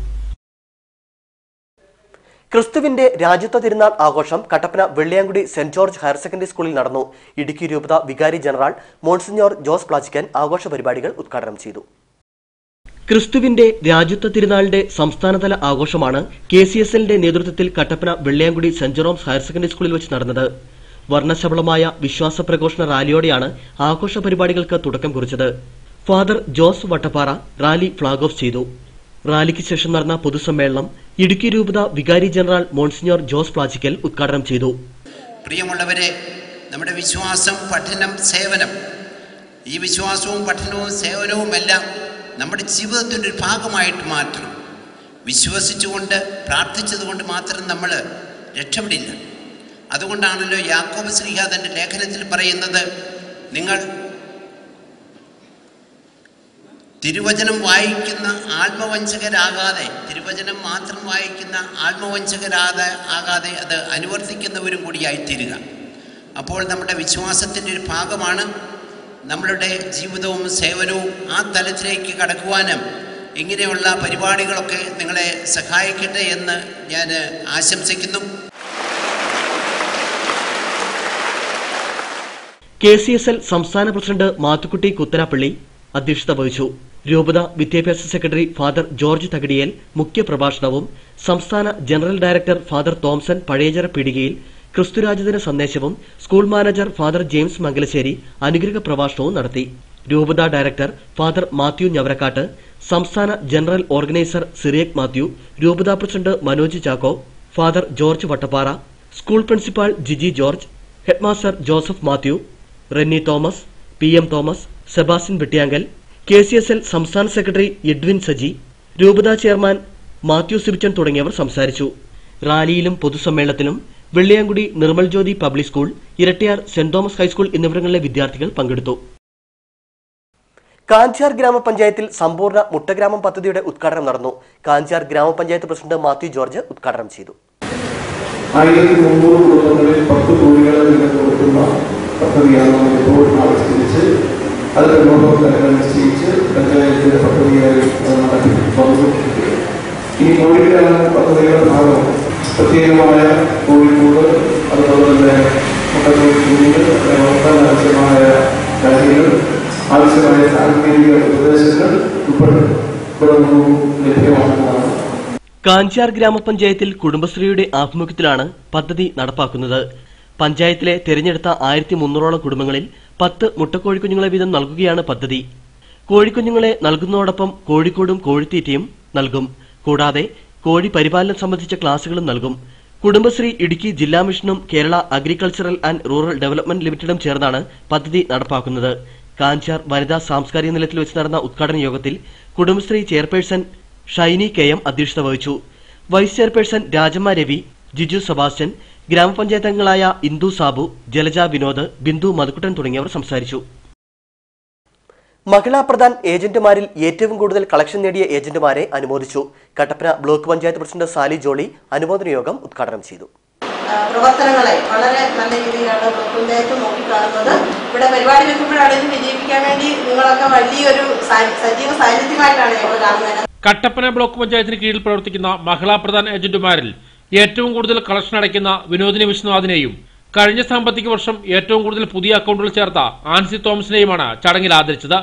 ക്രിസ്തുവിന്റെ രാജ്യത്വ തിരുനാൾ ആഘോഷം കട്ടപ്പന വെള്ളിയാങ്കുടി സെന്റ് ജോർജ് ഹയർ സെക്കൻഡറി സ്കൂളിൽ നടന്നു ഇടുക്കി രൂപത വികാരി ജനറൽ മോൺസിഞ്ഞോർ ജോസ് പ്ലാച്ചിക്കൻ ആഘോഷ പരിപാടികൾ ഉദ്ഘാടനം ചെയ്തു ക്രിസ്തുവിന്റെ രാജ്യത്വ തിരുനാളിന്റെ സംസ്ഥാനതല ആഘോഷമാണ് കെ സി എസ് എല്ലിന്റെ നേതൃത്വത്തിൽ കട്ടപ്പന വെള്ളിയാങ്കുടി സെന്റ് ജെറോംസ് ഹയർ സെക്കൻഡറി സ്കൂളിൽ വെച്ച് നടന്നത് വർണ്ണശബളമായ വിശ്വാസ പ്രഘോഷണ റാലിയോടെയാണ് ആഘോഷ പരിപാടികൾക്ക് തുടക്കം കുറിച്ചത് father Jose Vattappara rally flag off ചെയ്തു റാലിക്ക് ശേഷം നടന്ന പൊതുസമ്മേളനം ഇടുക്കി രൂപത വികാരി ജനറൽ മോൺസിഞ്ഞോർ ജോസ് പ്ലാച്ചിക്കൽ ഉദ്ഘാടനം ചെയ്തു പ്രിയമുള്ളവരെ നമ്മുടെ വിശ്വാസം പഠനം സേവനം ഈ വിശ്വാസവും പഠനവും സേവനവും എല്ലാം നമ്മുടെ ജീവിതത്തിൻ്റെ ഒരു ഭാഗമായിട്ട് മാറ്റണം വിശ്വസിച്ചുകൊണ്ട് പ്രാർത്ഥിച്ചതുകൊണ്ട് മാത്രം നമ്മൾ രക്ഷപ്പെടില്ല അതുകൊണ്ടാണല്ലോ യാക്കോബ് ശ്രീഹ തൻ്റെ ലേഖനത്തിൽ പറയുന്നത് നിങ്ങൾ തിരുവചനം വായിക്കുന്ന ആത്മവഞ്ചകരാകാതെ തിരുവചനം മാത്രം വായിക്കുന്ന ആത്മവഞ്ചകരാതെ ആകാതെ അത് അനുവർത്തിക്കുന്നവരും കൂടിയായിത്തീരുക അപ്പോൾ നമ്മുടെ വിശ്വാസത്തിൻ്റെ ഒരു ഭാഗമാണ് നമ്മളുടെ ജീവിതവും സേവനവും ആ തലത്തിലേക്ക് കടക്കുവാനും ഇങ്ങനെയുള്ള പരിപാടികളൊക്കെ നിങ്ങളെ സഹായിക്കട്ടെ എന്ന് ഞാൻ ആശംസിക്കുന്നു കെ സി എസ് എൽ സംസ്ഥാന പ്രസിഡന്റ് മാത്തുക്കുട്ടി കുത്തനാപ്പള്ളി അധ്യക്ഷത വഹിച്ചു രൂപത വിദ്യാഭ്യാസ സെക്രട്ടറി ഫാദർ ജോർജ് തകടിയേൽ മുഖ്യപ്രഭാഷണവും സംസ്ഥാന general director father Thomson Pazhayachara Peedikayil ക്രിസ്തുരാജദിന സന്ദേശവും school manager father James Mangalassery അനുഗ്രഹ പ്രഭാഷണവും നടത്തി രൂപത ഡയറക്ടർ ഫാദർ മാത്യു ഞവരക്കാട്ട് സംസ്ഥാന ജനറൽ ഓർഗനൈസർ സിറിയക് മാത്യു രൂപത president Manoj Chacko father George Vattappara school principal Jiji George headmaster Joseph Mathew Renny Thomas P M Thomas Sebastian Vettiyankal K C S L സംസ്ഥാന സെക്രട്ടറി എഡ്വിൻ സജി രൂപത ചെയർമാൻ മാത്യു സിബിച്ചൻ തുടങ്ങിയവർ സംസാരിച്ചു റാലിയിലും പൊതുസമ്മേളനത്തിലും വെള്ളിയാങ്കുടി നിർമ്മൽ ജ്യോതി പബ്ലിക് സ്കൂൾ ഇരട്ടിയാർ സെന്റ് തോമസ് ഹൈസ്കൂൾ എന്നിവിടങ്ങളിലെ വിദ്യാർത്ഥികൾ പങ്കെടുത്തു കാഞ്ചാർ ഗ്രാമപഞ്ചായത്തിൽ സമ്പൂർണ്ണ മുട്ടഗ്രാമം പദ്ധതിയുടെ ഉദ്ഘാടനം നടന്നു കാഞ്ചാർ ഗ്രാമപഞ്ചായത്ത് പ്രസിഡന്റ് മാത്യു ജോർജ് ഉദ്ഘാടനം ചെയ്തു ആയിരത്തി മുന്നൂറ് കുടുംബങ്ങളിൽ പത്ത് കോടികളെ വീതം കൊടുക്കുന്ന പദ്ധതിയാണ് നമ്മൾ ഇപ്പോൾ ആവിഷ്കരിച്ച് അതിന്റെ ഗുണഭോക്താക്കളെ നിശ്ചയിച്ച് പഞ്ചായത്തിന്റെ പദ്ധതിയായി അത് നടത്തി വന്നുകൊണ്ടിരിക്കുകയാണ് ഈ കോഴിഗ്രാമ പദ്ധതിയുടെ ഭാഗം പ്രത്യേകമായ കോഴിക്കോട് അതുപോലെ തന്നെ മുട്ടക്കോഴി കുഞ്ഞുങ്ങൾ വളർത്താൻ ആവശ്യമായ കാര്യങ്ങൾ ആവശ്യമായ സാങ്കേതിക നിർദ്ദേശങ്ങൾ ഉൾപ്പെടെ ഇവിടെ നിന്നും ലഭ്യമാക്കുന്നതാണ് കാഞ്ചാർ ഗ്രാമപഞ്ചായത്തിൽ കുടുംബശ്രീയുടെ ആഭിമുഖ്യത്തിലാണ് പദ്ധതി നടപ്പാക്കുന്നത് പഞ്ചായത്തിലെ തിരഞ്ഞെടുത്ത ആയിരത്തി മുന്നൂറോളം കുടുംബങ്ങളിൽ പത്ത് മുട്ടക്കോഴിക്കുഞ്ഞുങ്ങളെ വീതം നൽകുകയാണ് പദ്ധതി കോഴിക്കുഞ്ഞുങ്ങളെ നൽകുന്നതോടൊപ്പം കോഴിക്കോടും കോഴിത്തീറ്റയും നൽകും കൂടാതെ കോഴി പരിപാലനം സംബന്ധിച്ച ക്ലാസുകളും നൽകും കുടുംബശ്രീ ഇടുക്കി ജില്ലാ മിഷനും Kerala agricultural and rural development ലിമിറ്റഡും ചേർന്നാണ് പദ്ധതി നടപ്പാക്കുന്നത് കാഞ്ചാർ വനിതാ സാംസ്കാരിക നിലയത്തിൽ വെച്ച് നടന്ന ഉദ്ഘാടന യോഗത്തിൽ Kudumbashree chairperson Shiny K M അധ്യക്ഷത വഹിച്ചു വൈസ് ചെയർപേഴ്സൺ രാജമ്മ രവി ജിജു സെബാസ്റ്റ്യൻ ഗ്രാമപഞ്ചായത്ത് അംഗങ്ങളായ ഇന്ദു സാബു ജലജ വിനോദ് ബിന്ദു മധുക്കുട്ടൻ തുടങ്ങിയവർ സംസാരിച്ചു മഹിളാ പ്രധാൻ ഏജന്റുമാരിൽ ഏറ്റവും കൂടുതൽ കളക്ഷൻ നേടിയ ഏജന്റുമാരെ അനുമോദിച്ചു Kattappana block panchayat president Sally Jolly അനുമോദന യോഗം ഉദ്ഘാടനം ചെയ്തു പ്രവർത്തനങ്ങളെ വളരെ നല്ല രീതിയിലാണ് ബ്ലോക്ക് പഞ്ചായത്ത് നോക്കിക്കാണുന്നത് ഇവിടെ പരിപാടി വെക്കുമ്പോഴാണ് ഇത് വിജയിപ്പിക്കാൻ വേണ്ടി നിങ്ങളൊക്കെ വലിയൊരു സാ- സജീവ സാന്നിധ്യമായിട്ടാണ് ഞങ്ങൾ കാണുന്നത് കട്ടപ്പന ബ്ലോക്ക് പഞ്ചായത്തിന് കീഴിൽ പ്രവർത്തിക്കുന്ന മഹിളാ പ്രധാൻ ഏജന്റുമാരിൽ ഏറ്റവും കൂടുതൽ കളക്ഷൻ അടയ്ക്കുന്ന വിനോദിനി വിശ്വനാഥിനെയും കഴിഞ്ഞ സാമ്പത്തിക വർഷം ഏറ്റവും കൂടുതൽ പുതിയ അക്കൗണ്ടുകൾ ചേർത്ത ആൻസി തോമസിനെയുമാണ് ചടങ്ങിൽ ആദരിച്ചത്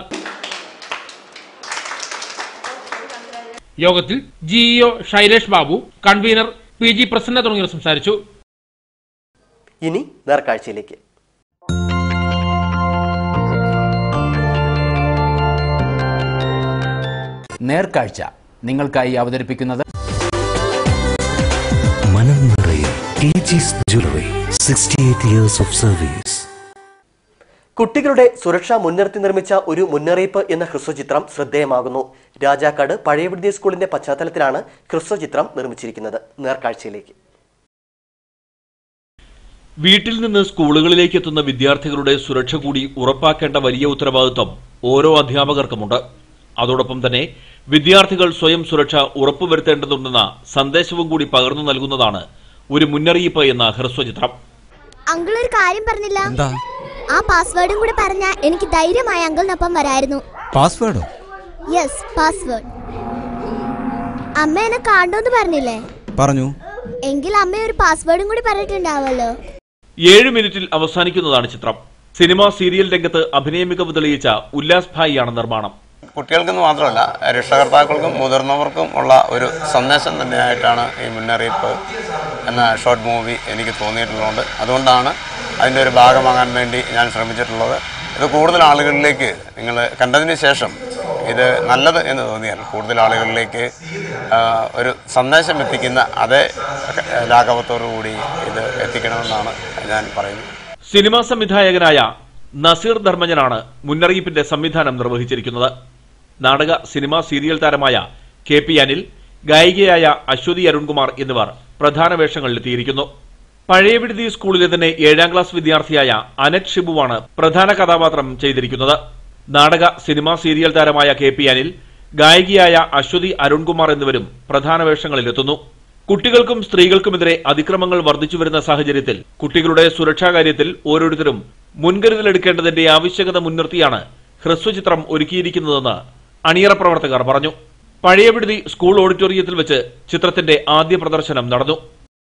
യോഗത്തിൽ GEO Shailesh Babu convener P G Prasanna തുടങ്ങിയവർ സംസാരിച്ചു ഇനി നേർക്കാഴ്ചയിലേക്ക് നേർക്കാഴ്ച നിങ്ങൾക്കായി അവതരിപ്പിക്കുന്നത് മനം നിറയെ teachers jewellery sixty eight years of service കുട്ടികളുടെ സുരക്ഷ മുൻനിർത്തി നിർമ്മിച്ച ഒരു മുന്നറിയിപ്പ് എന്ന ഹ്രസ്വചിത്രം ശ്രദ്ധേയമാകുന്നു രാജാക്കാട് പഴയ വിദ്യ സ്കൂളിന്റെ പശ്ചാത്തലത്തിലാണ് ഹ്രസ്വചിത്രം നിർമ്മിച്ചിരിക്കുന്നത് നേർക്കാഴ്ചയിലേക്ക് വീട്ടിൽ നിന്ന് സ്കൂളുകളിലേക്ക് എത്തുന്ന വിദ്യാർത്ഥികളുടെ സുരക്ഷ കൂടി ഉറപ്പാക്കേണ്ട വലിയ ഉത്തരവാദിത്വം ഓരോ അധ്യാപകർക്കുമുണ്ട് അതോടൊപ്പം തന്നെ വിദ്യാർത്ഥികൾ സ്വയം സുരക്ഷ ഉറപ്പുവരുത്തേണ്ടതുണ്ടെന്ന സന്ദേശവും കൂടി പകർന്നു നൽകുന്നതാണ് ഒരു മുന്നറിയിപ്പ് എന്ന ഹ്രസ്വചിത്രം അങ്കിൾ ഒരു കാര്യം പറഞ്ഞില്ല എന്താ ആ പാസ്വേഡും കൂടെ പറഞ്ഞ എനിക്ക് ധൈര്യമായി അങ്കിളിനൊപ്പം വരായിരുന്നു പാസ്വേഡോ യെസ് പാസ്വേഡ് അമ്മ എന്നെ കാണുമെന്ന് പറഞ്ഞില്ലേ പറഞ്ഞു എങ്കിൽ അമ്മ ഒരു പാസ്വേഡും കൂടി പറഞ്ഞിട്ടുണ്ടാവുമല്ലോ ഏഴ് മിനിറ്റിൽ അവസാനിക്കുന്നതാണ് ചിത്രം സിനിമ സീരിയൽ രംഗത്ത് അഭിനയ മികവ് തെളിയിച്ച ഉല്ലാസ് ഭായിയാണ് നിർമ്മാണം കുട്ടികൾക്കെന്ന് മാത്രമല്ല രക്ഷകർത്താക്കൾക്കും മുതിർന്നവർക്കും ഉള്ള ഒരു സന്ദേശം തന്നെയായിട്ടാണ് ഈ മുന്നറിയിപ്പ് എന്ന ഷോർട്ട് മൂവി എനിക്ക് തോന്നിയിട്ടുള്ളത് അതുകൊണ്ടാണ് അതിൻ്റെ ഒരു ഭാഗമാകാൻ വേണ്ടി ഞാൻ ശ്രമിച്ചിട്ടുള്ളത് ഇത് കൂടുതൽ ആളുകളിലേക്ക് നിങ്ങൾ കണ്ടതിന് ശേഷം ഇത് നല്ലത് എന്ന് തോന്നിയാൽ കൂടുതൽ ആളുകളിലേക്ക് ആ, ഒരു സന്ദേശം എത്തിക്കുന്ന അതേ ലാഘവത്തോടു കൂടി ഇത് എത്തിക്കണമെന്നാണ് ഞാൻ പറയുന്നത് സിനിമാ സംവിധായകനായ നസീർ ധർമ്മജനാണ് മുന്നറിയിപ്പിന്റെ സംവിധാനം നിർവഹിച്ചിരിക്കുന്നത് നാടക സിനിമാ സീരിയൽ താരമായ കെ പി അനിൽ ഗായികയായ അശ്വതി അരുൺകുമാർ എന്നിവർ പ്രധാന വേഷങ്ങളിലെത്തിയിരിക്കുന്നു പഴയ വിടുതി സ്കൂളിലെ തന്നെ ഏഴാം ക്ലാസ് വിദ്യാർത്ഥിയായ അനറ്റ് ഷിബുവാണ് പ്രധാന കഥാപാത്രം ചെയ്തിരിക്കുന്നത് നാടക സിനിമാ സീരിയൽ താരമായ കെ പി അനിൽ ഗായികയായ അശ്വതി അരുൺകുമാർ എന്നിവരും പ്രധാന വേഷങ്ങളിലെത്തുന്നു കുട്ടികൾക്കും സ്ത്രീകൾക്കുമെതിരെ അതിക്രമങ്ങൾ വർദ്ധിച്ചു വരുന്ന സാഹചര്യത്തിൽ കുട്ടികളുടെ സുരക്ഷാ കാര്യത്തിൽ ഓരോരുത്തരും മുൻകരുതലെടുക്കേണ്ടതിന്റെ ആവശ്യകത മുൻനിർത്തിയാണ് ഹ്രസ്വചിത്രം ഒരുക്കിയിരിക്കുന്നതെന്ന് അണിയറ പ്രവർത്തകർ പറഞ്ഞു പഴയ വിടുതി സ്കൂൾ ഓഡിറ്റോറിയത്തിൽ വെച്ച് ചിത്രത്തിന്റെ ആദ്യ പ്രദർശനം നടന്നു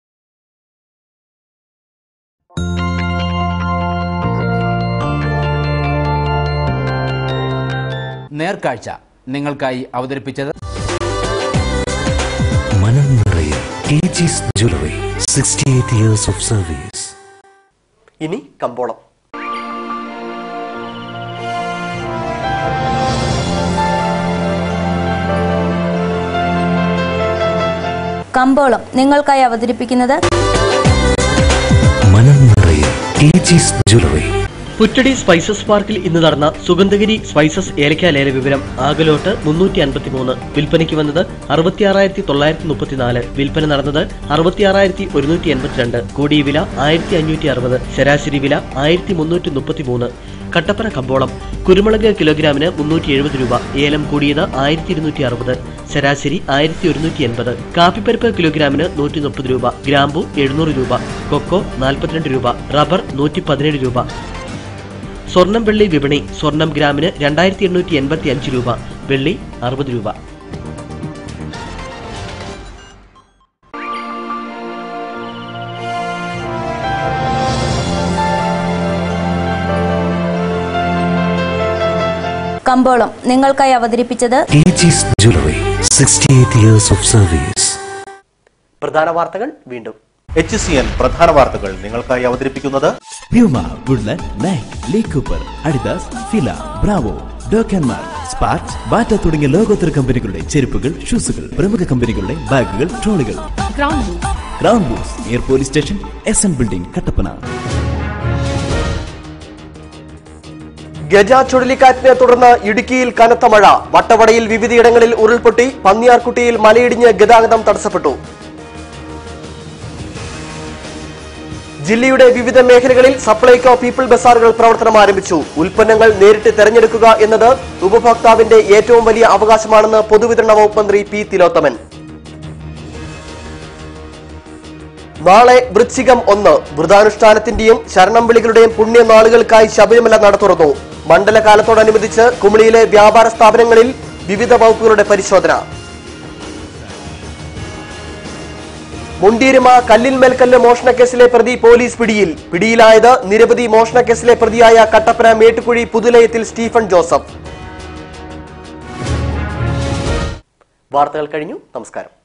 നേർക്കാഴ്ച നിങ്ങൾക്കായി അവതരിപ്പിച്ചത് മനം നിറയെ teachers jewellery sixty eight years of service ഇനി കമ്പോളം കമ്പോളം നിങ്ങൾക്കായി അവതരിപ്പിക്കുന്നത് മനം നിറയെ ടീച്ചേഴ്സ് ജ്വല്ലറി പുറ്റടി സ്പൈസസ് പാർക്കിൽ ഇന്ന് നടന്ന സുഗന്ധഗിരി സ്പൈസസ് ഏലക്ക ലേല വിവരം ആകലോട്ട് മുന്നൂറ്റി അൻപത്തി മൂന്ന് വിൽപ്പനയ്ക്ക് വന്നത് അറുപത്തിയാറായിരത്തി തൊള്ളായിരത്തി മുപ്പത്തിനാല് വിൽപ്പന നടന്നത് അറുപത്തിയാറായിരത്തി ഒരുന്നൂറ്റി എൺപത്തിരണ്ട് കൂടിയ വില ആയിരത്തി അഞ്ഞൂറ്റി അറുപത് ശരാശരി വില ആയിരത്തി മുന്നൂറ്റി മുപ്പത്തി മൂന്ന് കട്ടപ്പന കമ്പോളം കുരുമുളക് കിലോഗ്രാമിന് മുന്നൂറ്റി എഴുപത് രൂപ ഏലം കൂടിയത് ആയിരത്തി ഇരുന്നൂറ്റി അറുപത് ശരാശരി ആയിരത്തി ഒരുന്നൂറ്റി എൺപത് കാപ്പിപ്പരിപ്പ് കിലോഗ്രാമിന് നൂറ്റി മുപ്പത് രൂപ ഗ്രാമ്പു എഴുന്നൂറ് രൂപ കൊക്കോ നാൽപ്പത്തിരണ്ട് രൂപ റബ്ബർ നൂറ്റി പതിനേഴ് രൂപ സ്വർണം വെള്ളി വിപണി സ്വർണം ഗ്രാമിന് രണ്ടായിരത്തി എണ്ണൂറ്റി എൺപത്തി അഞ്ച് രൂപ വെള്ളി അറുപത് രൂപ കമ്പോളം നിങ്ങൾക്കായി അവതരിപ്പിച്ചത് teachers jewellery sixty eight years of service പ്രധാന വാർത്തകൾ വീണ്ടും എച്ച് സി എൻ പ്രധാന വാർത്തകൾ നിങ്ങൾക്കായി അവതരിപ്പിക്കുന്നത് Puma Woodland Nike Lee Cooper Adidas Fila Bravo ഡോക്കൻമാർ സ്പാർക്സ് ബാറ്റ തുടങ്ങിയ ലോകോത്തര കമ്പനികളുടെ ചെരുപ്പുകൾ ഷൂസുകൾ പ്രമുഖ കമ്പനികളുടെ ബാഗുകൾ ട്രോളികൾ ഗ്രൗണ്ട് ബൂസ് near police station S N building Kattappana Gaja ചുഴലിക്കാറ്റിനെ തുടർന്ന് ഇടുക്കിയിൽ കനത്ത മഴ വട്ടവടയിൽ വിവിധയിടങ്ങളിൽ ഉരുൾപൊട്ടി പന്നിയാർക്കുട്ടിയിൽ മലയിടിഞ്ഞ് ഗതാഗതം തടസ്സപ്പെട്ടു ജില്ലയുടെ വിവിധ മേഖലകളിൽ സപ്ലൈകോ പീപ്പിൾ ബസാറുകൾ പ്രവർത്തനം ആരംഭിച്ചു ഉൽപ്പന്നങ്ങൾ നേരിട്ട് തെരഞ്ഞെടുക്കുക എന്നത് ഉപഭോക്താവിന്റെ ഏറ്റവും വലിയ അവകാശമാണെന്ന് പൊതുവിതരണ വകുപ്പ് മന്ത്രി പി തിലോത്തമൻ നാളെ വൃശ്ചികം ഒന്ന് വ്രതാനുഷ്ഠാനത്തിന്റെയും ശരണം വിളികളുടെയും പുണ്യനാളുകൾക്കായി ശബരിമല നട തുറന്നു മണ്ഡലകാലത്തോടനുബന്ധിച്ച് കുമളിയിലെ വ്യാപാര സ്ഥാപനങ്ങളിൽ വിവിധ വകുപ്പുകളുടെ പരിശോധന മുണ്ടീരുമ കല്ലിന്മേൽക്കല്ല് മോഷണക്കേസിലെ പ്രതി പോലീസ് പിടിയിൽ പിടിയിലായത് നിരവധി മോഷണക്കേസിലെ പ്രതിയായ കട്ടപ്പന മേട്ടുകുഴി പുതുലയത്തിൽ സ്റ്റീഫൻ ജോസഫ് വാർത്തകൾ കഴിഞ്ഞു നമസ്കാരം